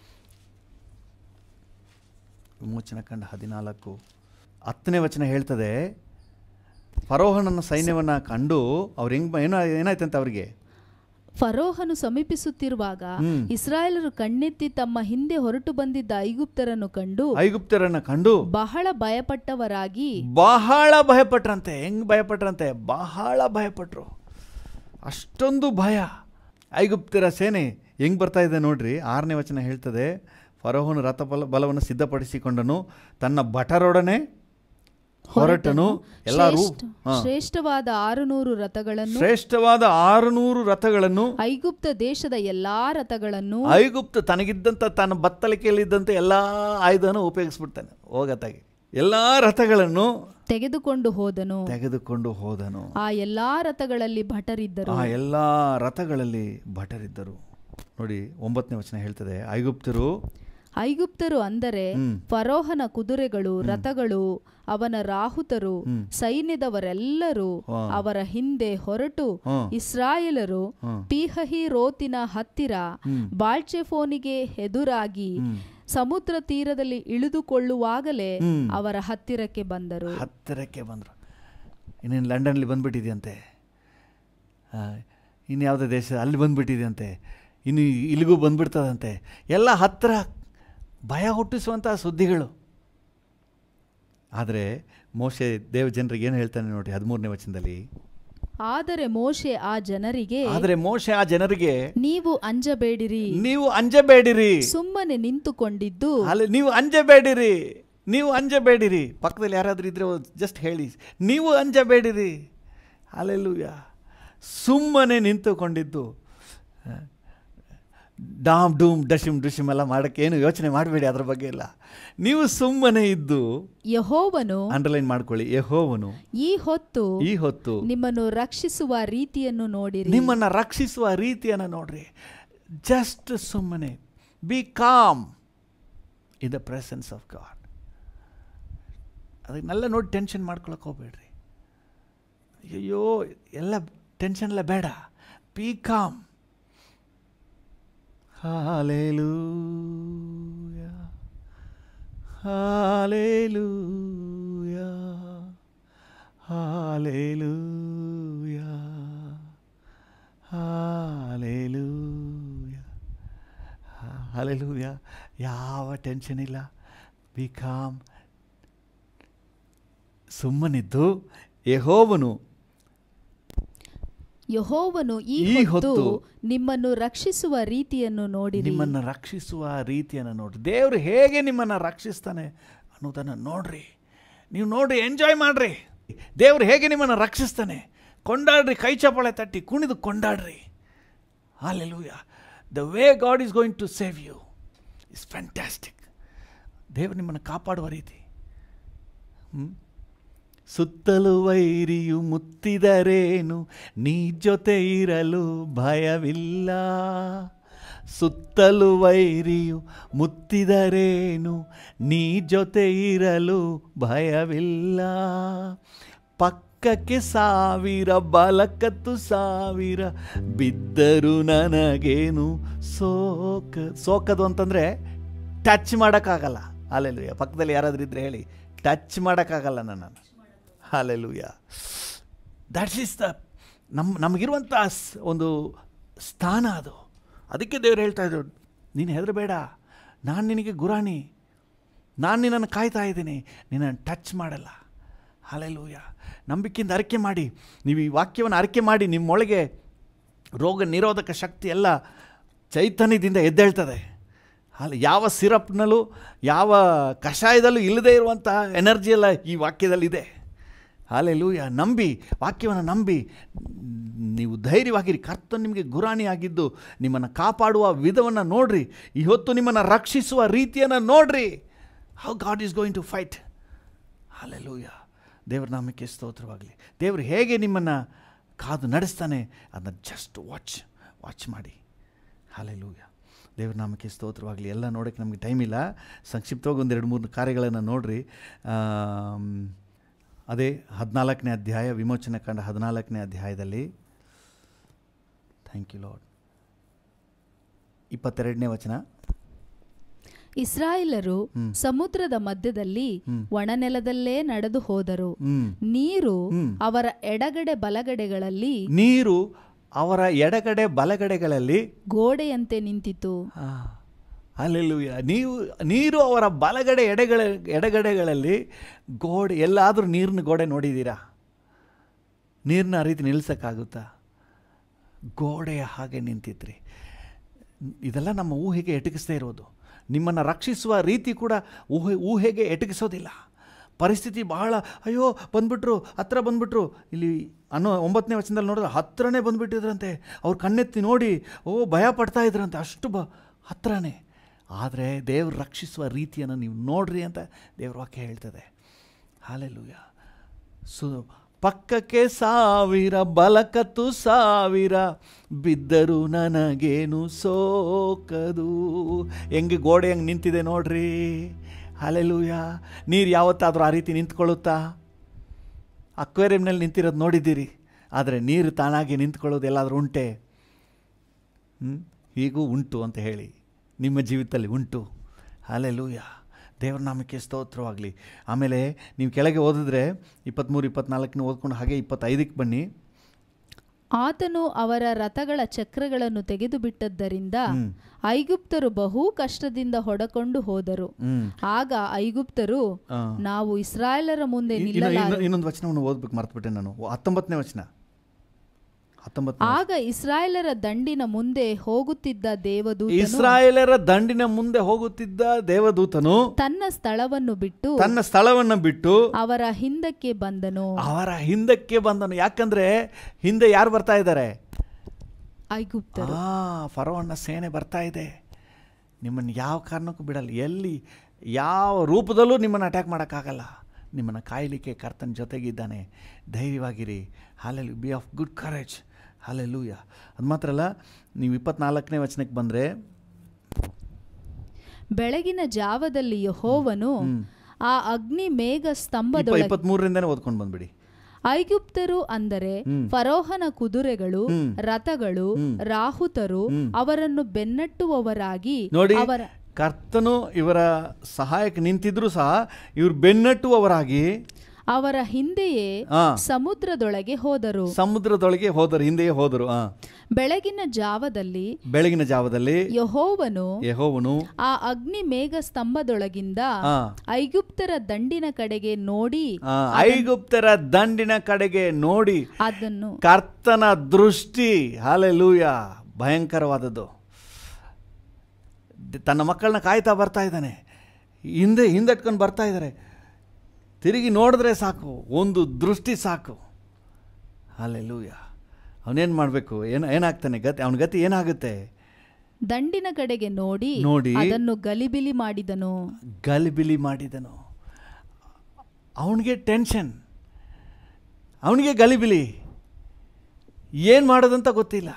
ವಿಮೋಚನಾ ಕಾಂಡ ಹದಿನಾಲ್ಕು ಹತ್ತನೇ ವಚನ ಹೇಳ್ತದೆ ಫರೋಹನನ ಸೈನ್ಯವನ್ನು ಕಂಡು ಅವ್ರು ಹೆಂಗೆ ಏನೋ ಏನಾಯ್ತಂತೆ ಅವರಿಗೆ ಫರೋಹನು ಸಮೀಪಿಸುತ್ತಿರುವಾಗ ಹ್ಮ್. ಇಸ್ರಾಯೇಲರು ಕಣ್ಣೆತ್ತಿ ತಮ್ಮ ಹಿಂದೆ ಹೊರಟು ಬಂದಿದ್ದ ಐಗುಪ್ತರನ್ನು ಕಂಡು ಐಗುಪ್ತರನ್ನು ಕಂಡು ಬಹಳ ಭಯಪಟ್ಟವರಾಗಿ ಬಹಳ ಭಯಪಟ್ರಂತೆ ಹೆಂಗೆ ಭಯಪಟ್ರಂತೆ ಬಹಳ ಭಯಪಟ್ರು ಅಷ್ಟೊಂದು ಭಯ ಐಗುಪ್ತರ ಸೇನೆ ಹೆಂಗೆ ಬರ್ತಾ ಇದೆ ನೋಡ್ರಿ ಆರನೇ ವಚನ ಹೇಳ್ತದೆ ಫರೋಹನು ರಥಬಲ ಬಲವನ್ನು ಸಿದ್ಧಪಡಿಸಿಕೊಂಡನು ತನ್ನ ಭಟರೊಡನೆ ಹೊರಟನು ಎಲ್ಲರೂ ಶ್ರೇಷ್ಠ- ಶ್ರೇಷ್ಠವಾದ ಆರುನೂರು ರಥಗಳನ್ನು ಶ್ರೇಷ್ಠವಾದ ಆರುನೂರು ರಥಗಳನ್ನು ಐಗುಪ್ತ ದೇಶದ ಎಲ್ಲಾ ರಥಗಳನ್ನು ಐಗುಪ್ತ ತನಗಿದ್ದಂಥ ತನ್ನ ಬತ್ತಲಿಕೆಯಲ್ಲಿದ್ದಂಥ ಎಲ್ಲ ಆಯುಧನ ಉಪಯೋಗಿಸ್ಬಿಡ್ತಾನೆ ಹೋಗತ್ತಾಗಿ ಎಲ್ಲ ರಥಗಳನ್ನು ತೆಗೆದುಕೊಂಡು ಹೋದನು ತೆಗೆದುಕೊಂಡು ಹೋದನು ಆ ಎಲ್ಲಾ ರಥಗಳಲ್ಲಿ ಭಟರಿದ್ದರು ಆ ಎಲ್ಲ ರಥಗಳಲ್ಲಿ ಭಟರಿದ್ದರು ನೋಡಿ ಒಂಬತ್ತನೇ ವಚನ ಹೇಳ್ತದೆ ಐಗುಪ್ತರು ಐಗುಪ್ತರು ಅಂದರೆ ಹ್ಮ್. ಫರೋಹನ ಕುದುರೆಗಳು ರಥಗಳು ಅವನ ರಾಹುತರು ಹ್ಮ್. ಸೈನ್ಯದವರೆಲ್ಲರೂ ಹಾ. ಅವರ ಹಿಂದೆ ಹೊರಟು ಹ್ಮ್. ಇಸ್ರಾಯೇಲರು ಹ್ಮ್. ಪೀಹಹಿ ರೋತಿನ ಹತ್ತಿರ ಹ್ಮ್. ಬಾಳ್ಚೆಫೋನಿಗೆ ಎದುರಾಗಿ ಹ್ಮ್. ಸಮುದ್ರ ತೀರದಲ್ಲಿ ಇಳಿದುಕೊಳ್ಳುವಾಗಲೇ ಹ್ಮ್. ಅವರ ಹತ್ತಿರಕ್ಕೆ ಬಂದರು ಹತ್ತಿರಕ್ಕೆ ಬಂದರು ಇನ್ನೇನು ಲಂಡನ್ಲಿ ಬಂದ್ಬಿಟ್ಟಿದೆಯಂತೆ ಇನ್ನು ಯಾವುದೇ ದೇಶ ಅಲ್ಲಿ ಬಂದ್ಬಿಟ್ಟಿದೆಯಂತೆ ಇನ್ನು ಇಲ್ಲಿಗೂ ಬಂದ್ಬಿಡ್ತದಂತೆ ಎಲ್ಲ ಹತ್ತಿರ ಭಯ ಹುಟ್ಟಿಸುವಂಥ ಸುದ್ದಿಗಳು ಆದರೆ ಮೋಶೆ ದೇವ ಜನರಿಗೆ ಏನು ಹೇಳ್ತಾನೆ ನೋಡಿ ಹದಿಮೂರನೇ ವಚನದಲ್ಲಿ ಆದರೆ ಮೋಶೆ ಆ ಜನರಿಗೆ ಆದರೆ ಮೋಶೆ ಆ ಜನರಿಗೆ ನೀವು ಅಂಜಬೇಡಿರಿ ನೀವು ಅಂಜಬೇಡಿರಿ ಸುಮ್ಮನೆ ನಿಂತುಕೊಂಡಿದ್ದು ಅಲ್ಲಿ ನೀವು ಅಂಜಬೇಡಿರಿ ನೀವು ಅಂಜಬೇಡಿರಿ ಪಕ್ಕದಲ್ಲಿ ಯಾರಾದರೂ ಇದ್ರೆ ಜಸ್ಟ್ ಹೇಳಿ ನೀವು ಅಂಜಬೇಡಿರಿ ಅಲ್ಲೆಲ್ಲೂಯ ಸುಮ್ಮನೆ ನಿಂತುಕೊಂಡಿದ್ದು ಡಾಮ್ ಡೂಮ್ ಡಶಿಮ್ ಡುಶಿಮ್ ಎಲ್ಲ ಮಾಡೋಕ್ಕೆ ಏನು ಯೋಚನೆ ಮಾಡಬೇಡಿ ಅದ್ರ ಬಗ್ಗೆ ಎಲ್ಲ ನೀವು ಸುಮ್ಮನೆ ಇದ್ದು ಯಹೋವನು ಅಂಡರ್ಲೈನ್ ಮಾಡ್ಕೊಳ್ಳಿ ಯಹೋವನು ಈ ಹೊತ್ತು ಈ ಹೊತ್ತು ನಿಮ್ಮನ್ನು ರಕ್ಷಿಸುವ ರೀತಿಯನ್ನು ನೋಡಿರಿ ನಿಮ್ಮನ್ನು ರಕ್ಷಿಸುವ ರೀತಿಯನ್ನು ನೋಡ್ರಿ ಜಸ್ಟ್ ಸುಮ್ಮನೆ be calm in the presence of God ಅದನ್ನೆಲ್ಲ ನೋಡಿ ಟೆನ್ಷನ್ ಮಾಡ್ಕೊಳಕ್ಕೆ ಹೋಗ್ಬೇಡ್ರಿ ಅಯ್ಯೋ ಎಲ್ಲ ಟೆನ್ಷನ್ ಎಲ್ಲ ಬೇಡ be calm hallelujah hallelujah hallelujah hallelujah hallelujah ಯಾವ ಟೆನ್ಷನ್ ಇಲ್ಲ ಬಿ ಕಾಮ್ ಸುಮ್ಮನಿದ್ದು ಯಹೋವನು ಯಹೋವನು ಈ ಈ ಹೊತ್ತು ಹೊತ್ತು ನಿಮ್ಮನ್ನು ರಕ್ಷಿಸುವ ರೀತಿಯನ್ನು ನೋಡಿರಿ ನಿಮ್ಮನ್ನು ರಕ್ಷಿಸುವ ರೀತಿಯನ್ನು ನೋಡ್ರಿ ದೇವರು ಹೇಗೆ ನಿಮ್ಮನ್ನು ರಕ್ಷಿಸ್ತಾನೆ ಅನ್ನೋದನ್ನು ನೋಡ್ರಿ ನೀವು ನೋಡ್ರಿ ಎಂಜಾಯ್ ಮಾಡ್ರಿ ದೇವರು ಹೇಗೆ ನಿಮ್ಮನ್ನು ರಕ್ಷಿಸ್ತಾನೆ ಕೊಂಡಾಡ್ರಿ ಕೈ ಚಪ್ಪಾಳೆ ತಟ್ಟಿ ಕುಣಿದು ಕೊಂಡಾಡ್ರಿ hallelujah the way God is going to save you is fantastic ದೇವರು ನಿಮ್ಮನ್ನು ಕಾಪಾಡುವ ರೀತಿ ಹ್ಮ್? ಸುತ್ತಲೂ ವೈರಿಯು ಮುತ್ತಿದರೇನು ನೀ ಜೊತೆ ಇರಲು ಭಯವಿಲ್ಲ ಸುತ್ತಲೂ ವೈರಿಯು ಮುತ್ತಿದರೇನು ನೀ ಜೊತೆ ಇರಲು ಭಯವಿಲ್ಲ ಪಕ್ಕಕ್ಕೆ ಸಾವಿರ ಬಲಕತ್ತು ಸಾವಿರ ಬಿದ್ದರು ನನಗೇನು ಸೋಕ ಸೋಕದು ಅಂತಂದರೆ ಟಚ್ ಮಾಡೋಕ್ಕಾಗಲ್ಲ ಹಾಲೆಲುಯ್ಯ ಪಕ್ಕದಲ್ಲಿ ಯಾರಾದರೂ ಇದ್ರೆ ಹೇಳಿ ಟಚ್ ಮಾಡೋಕ್ಕಾಗಲ್ಲ ನನ್ನನ್ನು ಹಾಲೆಲುಯ್ಯ ದಟ್ಸ್ ಇಸ್ ದ ನಮ್ಮ ನಮಗಿರುವಂಥ ಸ್- ಒಂದು ಸ್ಥಾನ ಅದು ಅದಕ್ಕೆ ದೇವರು ಹೇಳ್ತಾ ಇದ್ರು ನೀನು ಹೆದರಬೇಡ ನಾನು ನಿನಗೆ ಗುರಾಣಿ ನಾನು ನಿನ್ನನ್ನು ಕಾಯ್ತಾ ಇದ್ದೀನಿ ನಿನ್ನನ್ನು ಟಚ್ ಮಾಡಲ್ಲ ಹಾಲೆಲೂಯ ನಂಬಿಕೆಯಿಂದ ಅರಿಕೆ ಮಾಡಿ ನೀವು ಈ ವಾಕ್ಯವನ್ನು ಅರಿಕೆ ಮಾಡಿ ನಿಮ್ಮೊಳಗೆ ರೋಗ ನಿರೋಧಕ ಶಕ್ತಿ ಎಲ್ಲ ಚೈತನ್ಯದಿಂದ ಎದ್ದೇಳ್ತದೆ ಅಲ್ಲ ಯಾವ ಸಿರಪ್ನಲ್ಲೂ ಯಾವ ಕಷಾಯದಲ್ಲೂ ಇಲ್ಲದೇ ಇರುವಂತಹ ಎನರ್ಜಿ ಎಲ್ಲ ಈ ವಾಕ್ಯದಲ್ಲಿದೆ ಹಾಲೆಲೂಯ ನಂಬಿ ವಾಕ್ಯವನ್ನು ನಂಬಿ ನೀವು ಧೈರ್ಯವಾಗಿರಿ ಕರ್ತ ನಿಮಗೆ ಗುರಾಣಿ ಆಗಿದ್ದು ನಿಮ್ಮನ್ನು ಕಾಪಾಡುವ ವಿಧವನ್ನು ನೋಡ್ರಿ ಈ ಹೊತ್ತು ನಿಮ್ಮನ್ನು ರಕ್ಷಿಸುವ ರೀತಿಯನ್ನು ನೋಡ್ರಿ how God is going to fight hallelujah ದೇವ್ರ ನಾಮಕ್ಕೆ ಸ್ತೋತ್ರವಾಗಲಿ ದೇವರು ಹೇಗೆ ನಿಮ್ಮನ್ನು ಕಾದು ನಡೆಸ್ತಾನೆ ಅದನ್ನ ಜಸ್ಟ್ ವಾಚ್ ವಾಚ್ ಮಾಡಿ ಹಾಲೆಲೂಯ ದೇವ್ರ ನಾಮಕ್ಕೆ ಸ್ತೋತ್ರವಾಗಲಿ ಎಲ್ಲ ನೋಡೋಕ್ಕೆ ನಮಗೆ ಟೈಮ್ ಇಲ್ಲ ಸಂಕ್ಷಿಪ್ತವಾಗಿ ಒಂದು ಎರಡು ಮೂರು ಕಾರ್ಯಗಳನ್ನು ನೋಡ್ರಿ ಆಮ್, ಅದೇ ಹದಿನಾಲ್ಕನೇ ಅಧ್ಯಾಯ ವಿಮೋಚನೆ ಕಂಡ ಹದಿನಾಲ್ಕನೇ ಅಧ್ಯಾಯದಲ್ಲಿ ಥ್ಯಾಂಕ್ ಯು ಲಾರ್ಡ್ ಇಪ್ಪತ್ತೆರಡನೇ ವಚನ ಇಸ್ರಾಯೇಲರು ಸಮುದ್ರದ ಮಧ್ಯದಲ್ಲಿ ಹ್ಮ್. ಒಣನೆಲದಲ್ಲೇ ನಡೆದು ಹೋದರು ಹ್ಮ್. ನೀರು ಹ್ಮ್. ಅವರ ಎಡಗಡೆ ಬಲಗಡೆಗಳಲ್ಲಿ ನೀರು ಅವರ ಎಡಗಡೆ ಬಲಗಡೆಗಳಲ್ಲಿ ಗೋಡೆಯಂತೆ ನಿಂತಿತು ಅಲ್ಲೆಲ್ಲೂಯ ನೀವು ನೀರು ಅವರ ಬಲಗಡೆ ಎಡೆಗಳ ಎಡಗಡೆಗಳಲ್ಲಿ ಗೋಡೆ ಎಲ್ಲಾದರೂ ನೀರಿನ ಗೋಡೆ ನೋಡಿದ್ದೀರಾ ನೀರನ್ನ ಆ ರೀತಿ ನಿಲ್ಸೋಕ್ಕಾಗುತ್ತಾ ಗೋಡೆಯ ಹಾಗೆ ನಿಂತಿದ್ರಿ ಇದೆಲ್ಲ ನಮ್ಮ ಊಹೆಗೆ ಎಟಕಿಸದೇ ಇರೋದು ನಿಮ್ಮನ್ನು ರಕ್ಷಿಸುವ ರೀತಿ ಕೂಡ ಊಹೆ ಊಹೆಗೆ ಎಟಕಿಸೋದಿಲ್ಲ ಪರಿಸ್ಥಿತಿ ಬಹಳ ಅಯ್ಯೋ ಬಂದ್ಬಿಟ್ರು ಹತ್ರ ಬಂದ್ಬಿಟ್ರು ಇಲ್ಲಿ ಅನ್ನೋ ಒಂಬತ್ತನೇ ವಚನದಲ್ಲಿ ನೋಡಿದ್ರೆ ಹತ್ರನೇ ಬಂದುಬಿಟ್ಟಿದ್ರಂತೆ ಅವ್ರು ಕಣ್ಣೆತ್ತಿ ನೋಡಿ ಓ ಭಯ ಪಡ್ತಾ ಇದ್ರಂತೆ ಅಷ್ಟು ಬ ಹತ್ರನೇ ಆದರೆ ದೇವ್ರು ರಕ್ಷಿಸುವ ರೀತಿಯನ್ನು ನೀವು ನೋಡ್ರಿ ಅಂತ ದೇವ್ರ ವಾಕ್ಯ ಹೇಳ್ತದೆ ಹಾಲೆಲೂಯ ಸು ಪಕ್ಕಕ್ಕೆ ಸಾವಿರ ಬಲಕತ್ತು ಸಾವಿರ ಬಿದ್ದರೂ ನನಗೇನು ಸೋಕದು ಹೆಂಗೆ ಗೋಡೆ ಹೆಂಗೆ ನಿಂತಿದೆ ನೋಡ್ರಿ ಹಾಲೆಲೂಯ ನೀರು ಯಾವತ್ತಾದರೂ ಆ ರೀತಿ ನಿಂತ್ಕೊಳ್ಳುತ್ತಾ ಅಕ್ವೇರಿಯಂನಲ್ಲಿ ನಿಂತಿರೋದು ನೋಡಿದ್ದೀರಿ ಆದರೆ ನೀರು ತಾನಾಗಿ ನಿಂತ್ಕೊಳ್ಳೋದು ಎಲ್ಲಾದರೂ ಉಂಟೆ ಹ್ಮ್? ಹೀಗೂ ಉಂಟು ಅಂತ ಹೇಳಿ ನಿಮ್ಮ ಜೀವಿತದಲ್ಲಿ ಉಂಟು ಹಾಲೆಲೂಯ ದೇವರ ನಾಮಕ್ಕೆ ಸ್ತೋತ್ರವಾಗಲಿ ಆಮೇಲೆ ನೀವು ಕೆಳಗೆ ಓದಿದ್ರೆ ಇಪ್ಪತ್ತ್ಮೂರು ಇಪ್ಪತ್ನಾಲ್ಕನೇ ಓದ್ಕೊಂಡು ಹಾಗೆ ಇಪ್ಪತ್ತೈದಕ್ಕೆ ಬನ್ನಿ ಆತನು ಅವರ ರಥಗಳ ಚಕ್ರಗಳನ್ನು ತೆಗೆದು ಬಿಟ್ಟದ್ದರಿಂದ ಹ್ಮ್. ಐಗುಪ್ತರು ಬಹು ಕಷ್ಟದಿಂದ ಹೊಡಕೊಂಡು ಹೋದರು ಹ್ಮ್. ಆಗ ಐಗುಪ್ತರು ಆ. ನಾವು ಇಸ್ರಾಯೇಲರ ಮುಂದೆ ಇನ್ನು- ಇನ್ನು- ನಿಲ್ಲಲಾರೆ ಇನ್ನೊಂದು ವಚನವನ್ನು ಓದ್ಬೇಕು ಮರ್ತುಬಿಟ್ಟೆ ನಾನು ಹತ್ತೊಂಬತ್ತನೇ ವಚನ ಹತ್ತೊಂಬತ್ತನೇ ಆಗ ಇಸ್ರಾಯೇಲರ ದಂಡಿನ ಮುಂದೆ ಹೋಗುತ್ತಿದ್ದ ದೇವದೂತನು ಇಸ್ರಾಯೇಲರ ದಂಡಿನ ಮುಂದೆ ಹೋಗುತ್ತಿದ್ದ ದೇವದೂತನು ತನ್ನ ಸ್ಥಳವನ್ನು ಬಿಟ್ಟು ತನ್ನ ಸ್ಥಳವನ್ನು ಬಿಟ್ಟು ಅವರ ಹಿಂದಕ್ಕೆ ಬಂದನು ಅವರ ಹಿಂದಕ್ಕೆ ಬಂದನು ಯಾಕಂದ್ರೆ ಹಿಂದೆ ಯಾರು ಬರ್ತಾ ಇದ್ದಾರೆ ಐಗುಪ್ತರು ಆ ಫರೋವನ್ನ ಸೇನೆ ಬರ್ತಾ ಇದೆ ನಿಮ್ಮನ್ನು ಯಾವ ಕಾರಣಕ್ಕೂ ಬಿಡಲ್ಲ ಎಲ್ಲಿ ಯಾವ ರೂಪದಲ್ಲೂ ನಿಮ್ಮನ್ನು ಅಟ್ಯಾಕ್ ಮಾಡೋಕ್ಕಾಗಲ್ಲ ನಿಮ್ಮನ್ನು ಕಾಯಲಿಕ್ಕೆ ಕರ್ತನ ಜೊತೆಗಿದ್ದಾನೆ ಧೈರ್ಯವಾಗಿರಿ hallelujah be of good courage hallelujah ಅದು ಮಾತ್ರ ಅಲ್ಲ ನೀವು ಇಪ್ಪತ್ನಾಲ್ಕನೇ ವಚನಕ್ಕೆ ಬಂದರೆ ಬೆಳಗಿನ ಜಾವದಲ್ಲಿ ಯೆಹೋವನು ಆ ಅಗ್ನಿ ಮೇಘ ಇಪ್ಪ ಸ್ತಂಭದೊಳಗೆ ಇಪ್ಪತ್ತ್ಮೂರರಿಂದನೇ ಓದ್ಕೊಂಡು ಬಂದ್ಬಿಡಿ ಐಗುಪ್ತರು ಅಂದರೆ ಫರೋಹನ ಕುದುರೆಗಳು ರಥಗಳು ರಾಹುತರು ಅವರನ್ನು ಬೆನ್ನಟ್ಟುವವರಾಗಿ ನೋಡಿ ಅವರ ಕರ್ತನು ಇವರ ಸಹಾಯಕ್ಕೆ ನಿಂತಿದ್ರು ಸಹ ಇವ್ರು ಬೆನ್ನಟ್ಟುವವರಾಗಿ ಅವರ ಹಿಂದೆಯೇ ಆ, ಸಮುದ್ರದೊಳಗೆ ಹೋದರು ಸಮುದ್ರದೊಳಗೆ ಹೋದರು ಹಿಂದೆಯೇ ಹೋದರು ಆ. ಬೆಳಗಿನ ಜಾವದಲ್ಲಿ ಬೆಳಗಿನ ಜಾವದಲ್ಲಿ ಯಹೋವನು ಯೆಹೋವನು ಆ ಅಗ್ನಿ ಮೇಘ ಸ್ತಂಭದೊಳಗಿಂದ ಆ, ಐಗುಪ್ತರ ದಂಡಿನ ಕಡೆಗೆ ನೋಡಿ ಆ, ಐಗುಪ್ತರ ದಂಡಿನ ಕಡೆಗೆ ನೋಡಿ ಅದನ್ನು ಕರ್ತನ ದೃಷ್ಟಿ ಹಾಲೆಲೂಯ ಭಯಂಕರವಾದದ್ದು ದ- ತನ್ನ ಮಕ್ಕಳನ್ನ ಕಾಯ್ತಾ ಬರ್ತಾ ಇದ್ದಾನೆ ಹಿಂದೆ ಹಿಂದಟ್ಕೊಂಡು ಬರ್ತಾ ಇದ್ದಾರೆ ತಿರುಗಿ ನೋಡಿದ್ರೆ ಸಾಕು ಒಂದು ದೃಷ್ಟಿ ಸಾಕು ಹಾಲೆಲೂಯ ಅವನೇನು ಮಾಡಬೇಕು ಏನು ಏನಾಗ್ತಾನೆ ಗತಿ ಅವನ ಗತಿ ಏನಾಗುತ್ತೆ ದಂಡಿನ ಕಡೆಗೆ ನೋಡಿ ನೋಡಿ ಅದನ್ನು ಗಲಿಬಿಲಿ ಮಾಡಿದನು ಗಲಿಬಿಲಿ ಮಾಡಿದನು ಅವನಿಗೆ ಟೆನ್ಷನ್ ಅವನಿಗೆ ಗಲಿಬಿಲಿ ಏನು ಮಾಡೋದಂತ ಗೊತ್ತಿಲ್ಲ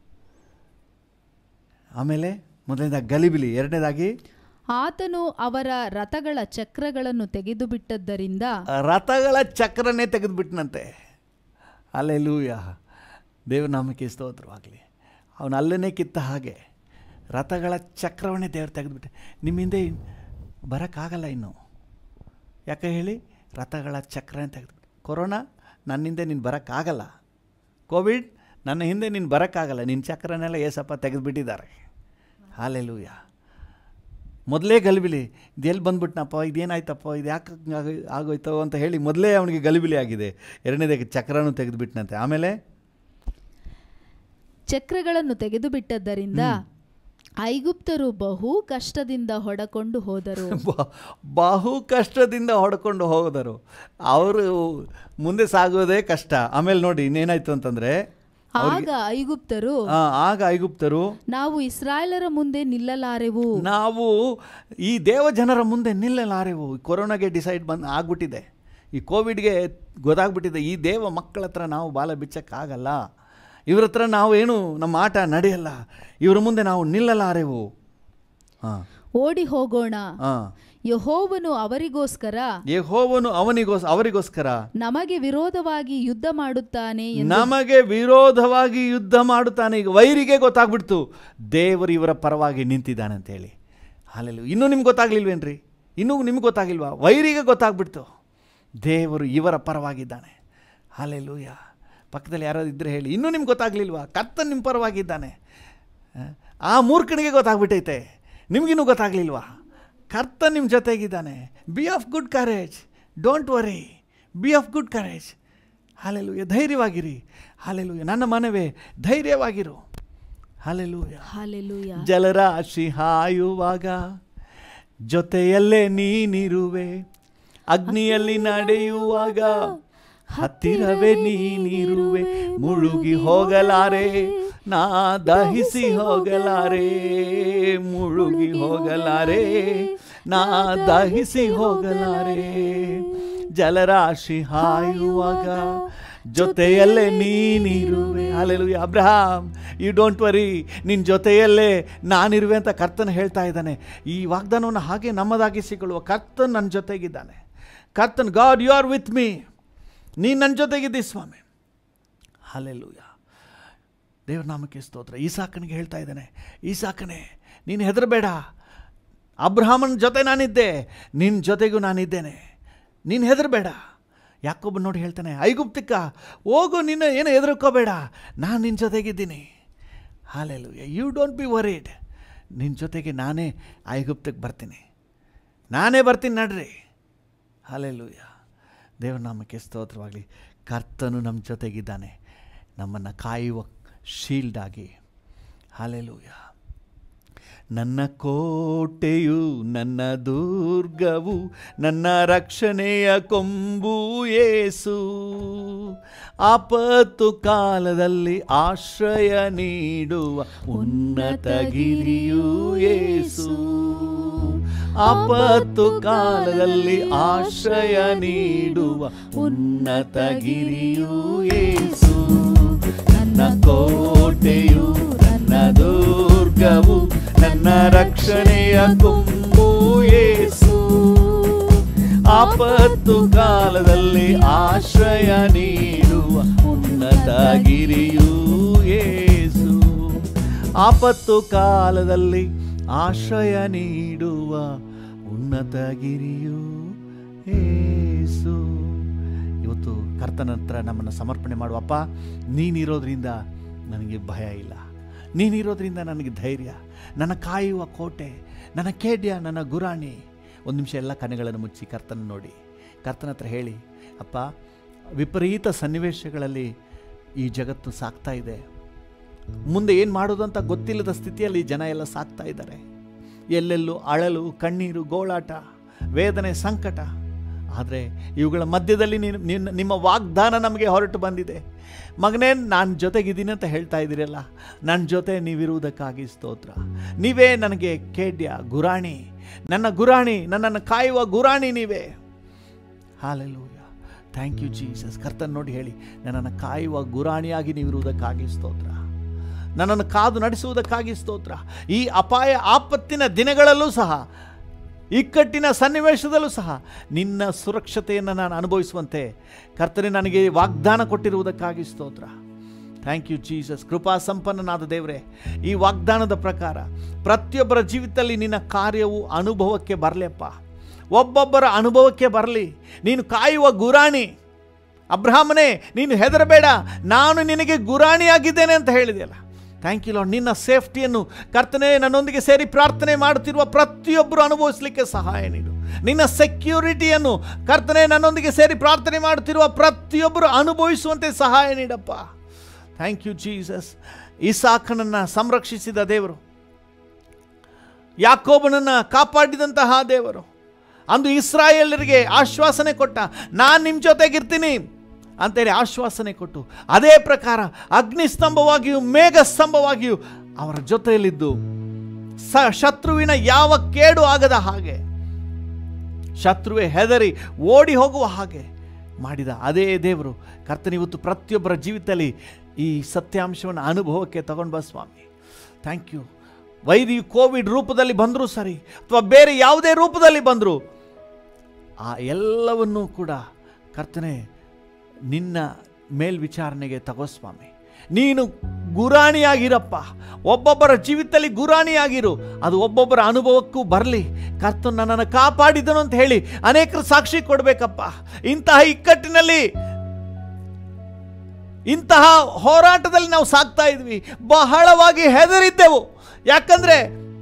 ಆಮೇಲೆ ಮೊದಲನೇದಾಗಿ ಗಲಿಬಿಲಿ ಎರಡನೇದಾಗಿ ಆತನು ಅವರ ರಥಗಳ ಚಕ್ರಗಳನ್ನು ತೆಗೆದು ಬಿಟ್ಟದ್ದರಿಂದ ರಥಗಳ ಚಕ್ರನೇ ತೆಗೆದುಬಿಟ್ನಂತೆ ಅಲ್ಲೆಲ್ಲೂಯ ದೇವನಾಮಕ್ಕೆ ಸ್ತೋತ್ರವಾಗಲಿ ಅವನು ಅಲ್ಲೇ ಕಿತ್ತ ಹಾಗೆ ರಥಗಳ ಚಕ್ರವನ್ನೇ ದೇವ್ರು ತೆಗೆದುಬಿಟ್ಟೆ ನಿಮ್ಮಿಂದ ಬರೋಕ್ಕಾಗಲ್ಲ ಇನ್ನು ಯಾಕೆ ಹೇಳಿ ರಥಗಳ ಚಕ್ರನೇ ತೆಗೆದುಬಿಟ್ಟು ಕೊರೋನಾ ನನ್ನಿಂದೆ ನೀನು ಬರೋಕ್ಕಾಗಲ್ಲ ಕೋವಿಡ್ ನನ್ನ ಹಿಂದೆ ನೀನು ಬರೋಕ್ಕಾಗಲ್ಲ ನಿನ್ನ ಚಕ್ರನೆಲ್ಲ ಏಸಪ್ಪ ತೆಗೆದುಬಿಟ್ಟಿದ್ದಾರೆ ಹಾಲೆಲೂಯ ಮೊದಲೇ ಗಲಿಬಿಲಿ ಇದೆಲ್ಲಿ ಬಂದ್ಬಿಟ್ನಪ್ಪ ಇದೇನಾಯ್ತಪ್ಪ ಇದು ಯಾಕೆ ಹಂಗಾಗ್- ಆಗೋಯ್ತೋ ಅಂತ ಹೇಳಿ ಮೊದಲೇ ಅವನಿಗೆ ಗಲಿಬಿಲಿ ಆಗಿದೆ ಎರಡನೇದಕ್ಕೆ ಚಕ್ರನೂ ತೆಗೆದುಬಿಟ್ನಂತೆ ಆಮೇಲೆ ಚಕ್ರಗಳನ್ನು ತೆಗೆದು ಬಿಟ್ಟದ್ದರಿಂದ ಐಗುಪ್ತರು ಬಹು ಕಷ್ಟದಿಂದ ಹೊಡಕೊಂಡು ಹೋದರು ಬ- ಬಹು ಕಷ್ಟದಿಂದ ಹೊಡ್ಕೊಂಡು ಹೋದರು ಅವರು ಮುಂದೆ ಸಾಗೋದೇ ಕಷ್ಟ ಆಮೇಲೆ ನೋಡಿ ಇನ್ನೇನಾಯ್ತು ಅಂತಂದರೆ ಆಗ ಐಗುಪ್ತರು ಆಗ ಐಗುಪ್ತರು ನಾವು ಇಸ್ರಾಯೇಲರ ಮುಂದೆ ನಿಲ್ಲಲಾರೆವು ನಾವು ಈ ದೇವ ಜನರ ಮುಂದೆ ನಿಲ್ಲಲಾರೆವು ಈ ಕೊರೋನಾಗೆ ಡಿಸೈಡ್ ಬಂದು ಆಗ್ಬಿಟ್ಟಿದೆ ಈ ಕೋವಿಡ್ಗೆ ಗೊತ್ತಾಗ್ಬಿಟ್ಟಿದೆ ಈ ದೇವ ಮಕ್ಕಳ ಹತ್ರ ನಾವು ಬಾಲ ಬಿಚ್ಚಕ್ಕಾಗಲ್ಲ ಇವ್ರ ಹತ್ರ ನಾವು ಏನು ನಮ್ಮ ಆಟ ನಡೆಯಲ್ಲ ಇವ್ರ ಮುಂದೆ ನಾವು ನಿಲ್ಲಲಾರೆವು ಹಾಂ ಓಡಿ ಹೋಗೋಣ ಹಾಂ ಯಹೋವನು ಅವರಿಗೋಸ್ಕರ ಯೆಹೋವನು ಅವನಿಗೋಸ್ ಅವರಿಗೋಸ್ಕರ ನಮಗೆ ವಿರೋಧವಾಗಿ ಯುದ್ಧ ಮಾಡುತ್ತಾನೆ ಎಂದು ನಮಗೆ ವಿರೋಧವಾಗಿ ಯುದ್ಧ ಮಾಡುತ್ತಾನೆ ಈಗ ವೈರಿಗೆ ಗೊತ್ತಾಗ್ಬಿಡ್ತು ದೇವರು ಇವರ ಪರವಾಗಿ ನಿಂತಿದ್ದಾನೆ ಅಂತೇಳಿ ಹಾಲೆಲ್ಲ ಇನ್ನೂ ನಿಮ್ಗೆ ಗೊತ್ತಾಗ್ಲಿಲ್ವೇನ್ರಿ ಇನ್ನೂ ನಿಮ್ಗೆ ಗೊತ್ತಾಗಿಲ್ವಾ ವೈರಿಗೆ ಗೊತ್ತಾಗ್ಬಿಡ್ತು ದೇವರು ಇವರ ಪರವಾಗಿದ್ದಾನೆ ಹಾಲೆಲ್ಲೂಯ ಪಕ್ಕದಲ್ಲಿ ಯಾರಾದ್ರು ಇದ್ದರೆ ಹೇಳಿ ಇನ್ನೂ ನಿಮ್ಗೆ ಗೊತ್ತಾಗ್ಲಿಲ್ವಾ ಕರ್ತನ್ ನಿಮ್ಮ ಪರವಾಗಿದ್ದಾನೆ ಆ, ಆ ಮೂರ್ಖನಿಗೆ ಗೊತ್ತಾಗ್ಬಿಟ್ಟೈತೆ ನಿಮಗಿನ್ನೂ ಗೊತ್ತಾಗ್ಲಿಲ್ವಾ ಕರ್ತ ನಿಮ್ಮ ಜೊತೆಗಿದ್ದಾನೆ be of good courage don't worry be of good courage hallelujah ಧೈರ್ಯವಾಗಿರಿ ಹಾಲೆಲೂಯ ನನ್ನ ಮನವೇ ಧೈರ್ಯವಾಗಿರು ಹಾಲೆಲೂಯ ಹಾಲೆಲೂಯ ಜಲರಾಶಿ ಹಾಯುವಾಗ ಜೊತೆಯಲ್ಲೇ ನೀನಿರುವೆ ಅಗ್ನಿಯಲ್ಲಿ ನಡೆಯುವಾಗ ಹತ್ತಿರವೇ ನೀನಿರುವೆ ಮುಳುಗಿ ಹೋಗಲಾರೆ ನಾ ದಹಿಸಿ ಹೋಗಲಾರೆ ಮುಳುಗಿ ಹೋಗಲಾರೆ ನಾ ದಹಿಸಿ ಹೋಗಲಾರೆ ಜಲರಾಶಿ ಹಾಯುವಾಗ ಜೊತೆಯಲ್ಲೇ ನೀನಿರುವೆ alleluia Abraham you don't worry ನಿನ್ನ ಜೊತೆಯಲ್ಲೇ ನಾನಿರುವೆ ಅಂತ ಕರ್ತನ ಹೇಳ್ತಾ ಇದ್ದಾನೆ ಈ ವಾಗ್ದಾನವನ್ನು ಹಾಗೆ ನಮ್ಮದಾಗಿಸಿಕೊಳ್ಳುವ ಕರ್ತನ್ ನನ್ನ ಜೊತೆಗಿದ್ದಾನೆ ಕರ್ತನ್ God you are with me ನೀನು ನನ್ನ ಜೊತೆಗಿದ್ದಿ ಸ್ವಾಮಿ ಹಾಲೆಲೂಯ ದೇವ್ರ ನಾಮಕ್ಕೆ ಸ್ತೋತ್ರ ಈಸಾಕನಿಗೆ ಹೇಳ್ತಾ ಇದ್ದಾನೆ ಈಸಾಕನೇ ನೀನು ಹೆದರಬೇಡ ಅಬ್ರಹಾಮನ ಜೊತೆ ನಾನಿದ್ದೆ ನಿನ್ನ ಜೊತೆಗೂ ನಾನಿದ್ದೇನೆ ನೀನು ಹೆದರಬೇಡ ಯಾಕೊಬ್ಬ ನೋಡಿ ಹೇಳ್ತಾನೆ ಐಗುಪ್ತಿಕ್ಕ ಹೋಗು ನಿನ್ನ ಏನು ಹೆದರ್ಕೋಬೇಡ ನಾನು ನಿನ್ನ ಜೊತೆಗಿದ್ದೀನಿ hallelujah you don't be worried ನಿನ್ನ ಜೊತೆಗೆ ನಾನೇ ಐಗುಪ್ತಕ್ಕೆ ಬರ್ತೀನಿ ನಾನೇ ಬರ್ತೀನಿ ನಡ್ರಿ ಹಾಲೆಲೂಯ ದೇವರ ನಾಮಕ್ಕೆ ಸ್ತೋತ್ರವಾಗಲಿ ಕರ್ತನು ನಮ್ಮ ಜೊತೆಗಿದ್ದಾನೆ ನಮ್ಮನ್ನು ಕಾಯುವ ಶೀಲ್ಡ್ ಆಗಿ ಹಾಲೆಲೂಯ ನನ್ನ ಕೋಟೆಯು ನನ್ನ ದುರ್ಗವು ನನ್ನ ರಕ್ಷಣೆಯ ಕೊಂಬು ಏಸು ಆಪತ್ತು ಕಾಲದಲ್ಲಿ ಆಶ್ರಯ ನೀಡುವ ಉನ್ನತ ಗಿರಿಯು ಏಸು ಆಪತ್ತು ಕಾಲದಲ್ಲಿ ಆಶ್ರಯ ನೀಡುವ ಉನ್ನತ ಗಿರಿಯು ಏಸು ನನ್ನ ಕೋಟೆಯು ನನ್ನ ದುರ್ಗವು ನನ್ನ ರಕ್ಷಣೆಯ ಕೊಂಬು ಏಸು ಆಪತ್ತು ಕಾಲದಲ್ಲಿ ಆಶ್ರಯ ನೀಡುವ ಉನ್ನತ ಗಿರಿಯು ಏಸು ಆಪತ್ತು ಕಾಲದಲ್ಲಿ ಆಶ್ರಯ ನೀಡುವ ಉನ್ನತ ಗಿರಿಯು ಏಸು ಇವತ್ತು ಕರ್ತನ ಹತ್ರ ನಮ್ಮನ್ನು ಸಮರ್ಪಣೆ ಮಾಡುವಪ್ಪ ನೀನಿರೋದ್ರಿಂದ ನನಗೆ ಭಯ ಇಲ್ಲ ನೀನಿರೋದ್ರಿಂದ ನನಗೆ ಧೈರ್ಯ ನನ್ನ ಕಾಯುವ ಕೋಟೆ ನನ್ನ ಖೇಡ್ಯ ನನ್ನ ಗುರಾಣಿ ಒಂದು ನಿಮಿಷ ಎಲ್ಲ ಕನೆಗಳನ್ನು ಮುಚ್ಚಿ ಕರ್ತನ ನೋಡಿ ಕರ್ತನ ಹತ್ರ ಹೇಳಿ ಅಪ್ಪ ವಿಪರೀತ ಸನ್ನಿವೇಶಗಳಲ್ಲಿ ಈ ಜಗತ್ತು ಸಾಕ್ತಾ ಇದೆ ಮುಂದೆ ಏನು ಮಾಡೋದು ಅಂತ ಗೊತ್ತಿಲ್ಲದ ಸ್ಥಿತಿಯಲ್ಲಿ ಜನ ಎಲ್ಲ ಸಾಕ್ತಾ ಇದ್ದಾರೆ ಎಲ್ಲೆಲ್ಲೂ ಅಳಲು ಕಣ್ಣೀರು ಗೋಳಾಟ ವೇದನೆ ಸಂಕಟ ಆದರೆ ಇವುಗಳ ಮಧ್ಯದಲ್ಲಿ ನೀನು ನಿನ್ನ ನಿಮ್ಮ ವಾಗ್ದಾನ ನಮಗೆ ಹೊರಟು ಬಂದಿದೆ ಮಗನೇ ನಾನು ಜೊತೆಗಿದ್ದೀನಿ ಅಂತ ಹೇಳ್ತಾ ಇದ್ದೀರಲ್ಲ ನನ್ನ ಜೊತೆ ನೀವಿರುವುದಕ್ಕಾಗಿ ಸ್ತೋತ್ರ ನೀವೇ ನನಗೆ ಖೇಡ್ಯ ಗುರಾಣಿ ನನ್ನ ಗುರಾಣಿ ನನ್ನನ್ನು ಕಾಯುವ ಗುರಾಣಿ ನೀವೇ ಹಾಲೆಲೂಯ ಥ್ಯಾಂಕ್ ಯು ಜೀಸಸ್ ಕರ್ತನ್ ನೋಡಿ ಹೇಳಿ ನನ್ನನ್ನು ಕಾಯುವ ಗುರಾಣಿಯಾಗಿ ನೀವಿರುವುದಕ್ಕಾಗಿ ಸ್ತೋತ್ರ ನನ್ನನ್ನು ಕಾದು ನಡೆಸುವುದಕ್ಕಾಗಿ ಸ್ತೋತ್ರ ಈ ಅಪಾಯ ಆಪತ್ತಿನ ದಿನಗಳಲ್ಲೂ ಸಹ ಇಕ್ಕಟ್ಟಿನ ಸನ್ನಿವೇಶದಲ್ಲೂ ಸಹ ನಿನ್ನ ಸುರಕ್ಷತೆಯನ್ನು ನಾನು ಅನುಭವಿಸುವಂತೆ ಕರ್ತನೆ ನನಗೆ ವಾಗ್ದಾನ ಕೊಟ್ಟಿರುವುದಕ್ಕಾಗಿ ಸ್ತೋತ್ರ ಥ್ಯಾಂಕ್ ಯು ಜೀಸಸ್ ಕೃಪಾ ಸಂಪನ್ನನಾದ ದೇವರೇ ಈ ವಾಗ್ದಾನದ ಪ್ರಕಾರ ಪ್ರತಿಯೊಬ್ಬರ ಜೀವಿತದಲ್ಲಿ ನಿನ್ನ ಕಾರ್ಯವು ಅನುಭವಕ್ಕೆ ಬರಲಿಯಪ್ಪ ಒಬ್ಬೊಬ್ಬರ ಅನುಭವಕ್ಕೆ ಬರಲಿ ನೀನು ಕಾಯುವ ಗುರಾಣಿ ಅಬ್ರಹಾಮನೇ ನೀನು ಹೆದರಬೇಡ ನಾನು ನಿನಗೆ ಗುರಾಣಿಯಾಗಿದ್ದೇನೆ ಅಂತ ಹೇಳಿದೆಯಲ್ಲ ಥ್ಯಾಂಕ್ ಯು ಲಾರ್ಡ್ ನಿನ್ನ ಸೇಫ್ಟಿಯನ್ನು ಕರ್ತನೆ ನನ್ನೊಂದಿಗೆ ಸೇರಿ ಪ್ರಾರ್ಥನೆ ಮಾಡುತ್ತಿರುವ ಪ್ರತಿಯೊಬ್ಬರು ಅನುಭವಿಸಲಿಕ್ಕೆ ಸಹಾಯ ನೀಡು ನಿನ್ನ ಸೆಕ್ಯೂರಿಟಿಯನ್ನು ಕರ್ತನೆ ನನ್ನೊಂದಿಗೆ ಸೇರಿ ಪ್ರಾರ್ಥನೆ ಮಾಡುತ್ತಿರುವ ಪ್ರತಿಯೊಬ್ಬರು ಅನುಭವಿಸುವಂತೆ ಸಹಾಯ ನೀಡಪ್ಪ ಥ್ಯಾಂಕ್ ಯು ಜೀಸಸ್ ಇಸಾಕನನ್ನು ಸಂರಕ್ಷಿಸಿದ ದೇವರು ಯಾಕೋಬನನ್ನು ಕಾಪಾಡಿದಂತಹ ದೇವರು ಅಂದು ಇಸ್ರಾಯೇಲರಿಗೆ ಆಶ್ವಾಸನೆ ಕೊಟ್ಟ ನಾನು ನಿಮ್ಮ ಜೊತೆಗಿರ್ತೀನಿ ಅಂತೇಳಿ ಆಶ್ವಾಸನೆ ಕೊಟ್ಟು ಅದೇ ಪ್ರಕಾರ ಅಗ್ನಿಸ್ತಂಭವಾಗಿಯೂ ಮೇಘಸ್ತಂಭವಾಗಿಯೂ ಅವರ ಜೊತೆಯಲ್ಲಿದ್ದು ಸ ಶತ್ರುವಿನ ಯಾವ ಕೇಡು ಆಗದ ಹಾಗೆ ಶತ್ರುವೆ ಹೆದರಿ ಓಡಿ ಹೋಗುವ ಹಾಗೆ ಮಾಡಿದ ಅದೇ ದೇವರು ಕರ್ತನ ಇವತ್ತು ಪ್ರತಿಯೊಬ್ಬರ ಜೀವಿತದಲ್ಲಿ ಈ ಸತ್ಯಾಂಶವನ್ನು ಅನುಭವಕ್ಕೆ ತಗೊಂಡು ಬಾ ಸ್ವಾಮಿ ಥ್ಯಾಂಕ್ ಯು ವೈದ್ಯು ಕೋವಿಡ್ ರೂಪದಲ್ಲಿ ಬಂದರೂ ಸರಿ ಅಥವಾ ಬೇರೆ ಯಾವುದೇ ರೂಪದಲ್ಲಿ ಬಂದರೂ ಆ ಎಲ್ಲವನ್ನೂ ಕೂಡ ಕರ್ತನೆ ನಿನ್ನ ಮೇಲ್ವಿಚಾರಣೆಗೆ ತಗೋ ಸ್ವಾಮಿ ನೀನು ಗುರಾಣಿಯಾಗಿರಪ್ಪ ಒಬ್ಬೊಬ್ಬರ ಜೀವಿತದಲ್ಲಿ ಗುರಾಣಿಯಾಗಿರು ಅದು ಒಬ್ಬೊಬ್ಬರ ಅನುಭವಕ್ಕೂ ಬರಲಿ ಕರ್ತ ನನ್ನನ್ನು ಕಾಪಾಡಿದನು ಅಂತ ಹೇಳಿ ಅನೇಕರು ಸಾಕ್ಷಿ ಕೊಡಬೇಕಪ್ಪ ಇಂತಹ ಇಕ್ಕಟ್ಟಿನಲ್ಲಿ ಇಂತಹ ಹೋರಾಟದಲ್ಲಿ ನಾವು ಸಾಕ್ತಾ ಇದ್ವಿ ಬಹಳವಾಗಿ ಹೆದರಿದ್ದೆವು ಯಾಕಂದ್ರೆ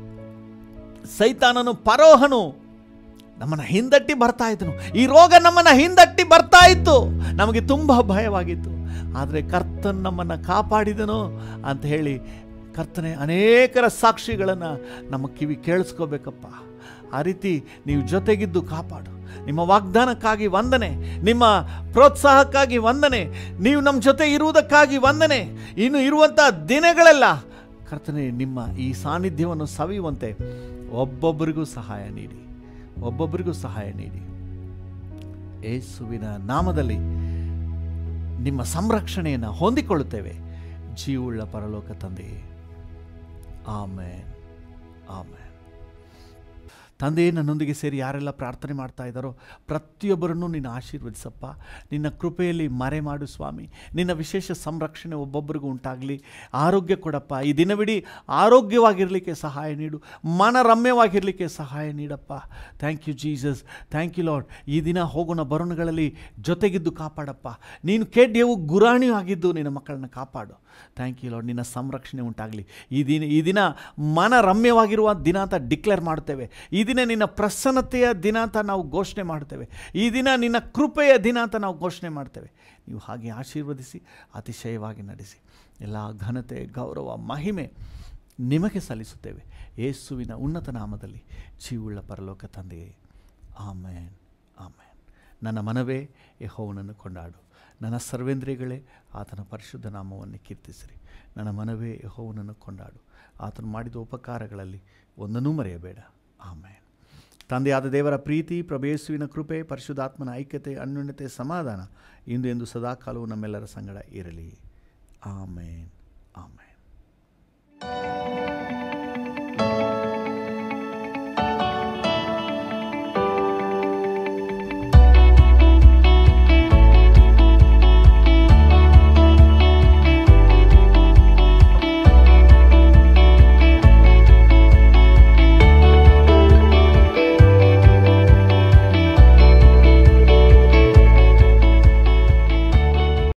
ಸೈತಾನನು ಪರೋಹನು ನಮ್ಮನ್ನು ಹಿಂದಟ್ಟಿ ಬರ್ತಾ ಇದ್ದನು ಈ ರೋಗ ನಮ್ಮನ್ನು ಹಿಂದಟ್ಟಿ ಬರ್ತಾ ಇತ್ತು ನಮಗೆ ತುಂಬ ಭಯವಾಗಿತ್ತು ಆದರೆ ಕರ್ತನ್ ನಮ್ಮನ್ನು ಕಾಪಾಡಿದನು ಅಂತ ಹೇಳಿ ಕರ್ತನೆ ಅನೇಕರ ಸಾಕ್ಷಿಗಳನ್ನು ನಮ್ಮ ಕಿವಿ ಕೇಳಿಸ್ಕೋಬೇಕಪ್ಪ ಆ ರೀತಿ ನೀವು ಜೊತೆಗಿದ್ದು ಕಾಪಾಡು ನಿಮ್ಮ ವಾಗ್ದಾನಕ್ಕಾಗಿ ವಂದನೆ ನಿಮ್ಮ ಪ್ರೋತ್ಸಾಹಕ್ಕಾಗಿ ವಂದನೆ ನೀವು ನಮ್ಮ ಜೊತೆ ಇರುವುದಕ್ಕಾಗಿ ವಂದನೆ ಇನ್ನು ಇರುವಂಥ ದಿನಗಳೆಲ್ಲ ಕರ್ತನೆ ನಿಮ್ಮ ಈ ಸಾನ್ನಿಧ್ಯವನ್ನು ಸವಿಯುವಂತೆ ಒಬ್ಬೊಬ್ಬರಿಗೂ ಸಹಾಯ ನೀಡಿ ಒಬ್ಬೊಬ್ಬರಿಗೂ ಸಹಾಯ ನೀಡಿ ಏಸುವಿನ ನಾಮದಲ್ಲಿ ನಿಮ್ಮ ಸಂರಕ್ಷಣೆಯನ್ನು ಹೊಂದಿಕೊಳ್ಳುತ್ತೇವೆ ಜೀವುಳ್ಳ ಪರಲೋಕ ತಂದೆಯೇ ಆಮೇನ್ ಆಮೇನ್ ತಂದೆಯೇ ನನ್ನೊಂದಿಗೆ ಸೇರಿ ಯಾರೆಲ್ಲ ಪ್ರಾರ್ಥನೆ ಮಾಡ್ತಾ ಇದ್ದಾರೋ ಪ್ರತಿಯೊಬ್ಬರನ್ನು ನೀನು ಆಶೀರ್ವದಿಸಪ್ಪ ನಿನ್ನ ಕೃಪೆಯಲ್ಲಿ ಮರೆ ಮಾಡು ಸ್ವಾಮಿ ನಿನ್ನ ವಿಶೇಷ ಸಂರಕ್ಷಣೆ ಒಬ್ಬೊಬ್ಬರಿಗೂ ಉಂಟಾಗಲಿ ಆರೋಗ್ಯ ಕೊಡಪ್ಪ ಈ ದಿನವಿಡೀ ಆರೋಗ್ಯವಾಗಿರಲಿಕ್ಕೆ ಸಹಾಯ ನೀಡು ಮನರಮ್ಯವಾಗಿರಲಿಕ್ಕೆ ಸಹಾಯ ನೀಡಪ್ಪ thank you Jesus thank you Lord ಈ ದಿನ ಹೋಗೋಣ ಬರೋಣಗಳಲ್ಲಿ ಜೊತೆಗಿದ್ದು ಕಾಪಾಡಪ್ಪ ನೀನು ಕೇಡ್ಯವು ಗುರಾಣಿಯೂ ಆಗಿದ್ದು ನಿನ್ನ ಮಕ್ಕಳನ್ನ ಕಾಪಾಡು ಥ್ಯಾಂಕ್ ಯು ಲಾರ್ಡ್ ನಿನ್ನ ಸಂರಕ್ಷಣೆ ಉಂಟಾಗಲಿ ಈ ದಿನ ಈ ದಿನ ಮನರಮ್ಯವಾಗಿರುವ ದಿನ ಅಂತ ಡಿಕ್ಲೇರ್ ಮಾಡ್ತೇವೆ ಈ ದಿನ ನಿನ್ನ ಪ್ರಸನ್ನತೆಯ ದಿನ ಅಂತ ನಾವು ಘೋಷಣೆ ಮಾಡ್ತೇವೆ ಈ ದಿನ ನಿನ್ನ ಕೃಪೆಯ ದಿನ ಅಂತ ನಾವು ಘೋಷಣೆ ಮಾಡ್ತೇವೆ ನೀವು ಹಾಗೆ ಆಶೀರ್ವದಿಸಿ ಅತಿಶಯವಾಗಿ ನಡೆಸಿ ಎಲ್ಲ ಘನತೆ ಗೌರವ ಮಹಿಮೆ ನಿಮಗೆ ಸಲ್ಲಿಸುತ್ತೇವೆ ಯೇಸುವಿನ ಉನ್ನತ ನಾಮದಲ್ಲಿ ಜೀವುಳ್ಳ ಪರಲೋಕ ತಂದೆಯೇ ಆಮೇನ್ ಆಮೇನ್ ನನ್ನ ಮನವೇ ಯಹೋವನನ್ನು ಕೊಂಡಾಡು ನನ್ನ ಸರ್ವೇಂದ್ರಿಯಗಳೇ ಆತನ ಪರಿಶುದ್ಧ ನಾಮವನ್ನು ಕೀರ್ತಿಸಿರಿ ನನ್ನ ಮನವೇ ಯಹೋವನನ್ನು ಕೊಂಡಾಡು ಆತನು ಮಾಡಿದ ಉಪಕಾರಗಳಲ್ಲಿ ಒಂದನ್ನೂ ಮರೆಯಬೇಡ ಆಮೇನ್ ತಂದೆಯಾದ ದೇವರ ಪ್ರೀತಿ ಪ್ರಭೇಸುವಿನ ಕೃಪೆ ಪರಿಶುದ್ಧಾತ್ಮನ ಐಕ್ಯತೆ ಅನ್ಯೋನ್ಯತೆ ಸಮಾಧಾನ ಇಂದು ಎಂದು ಸದಾಕಾಲವು ನಮ್ಮೆಲ್ಲರ ಸಂಗಡ ಇರಲಿ ಆಮೇನ್ ಆಮೇನ್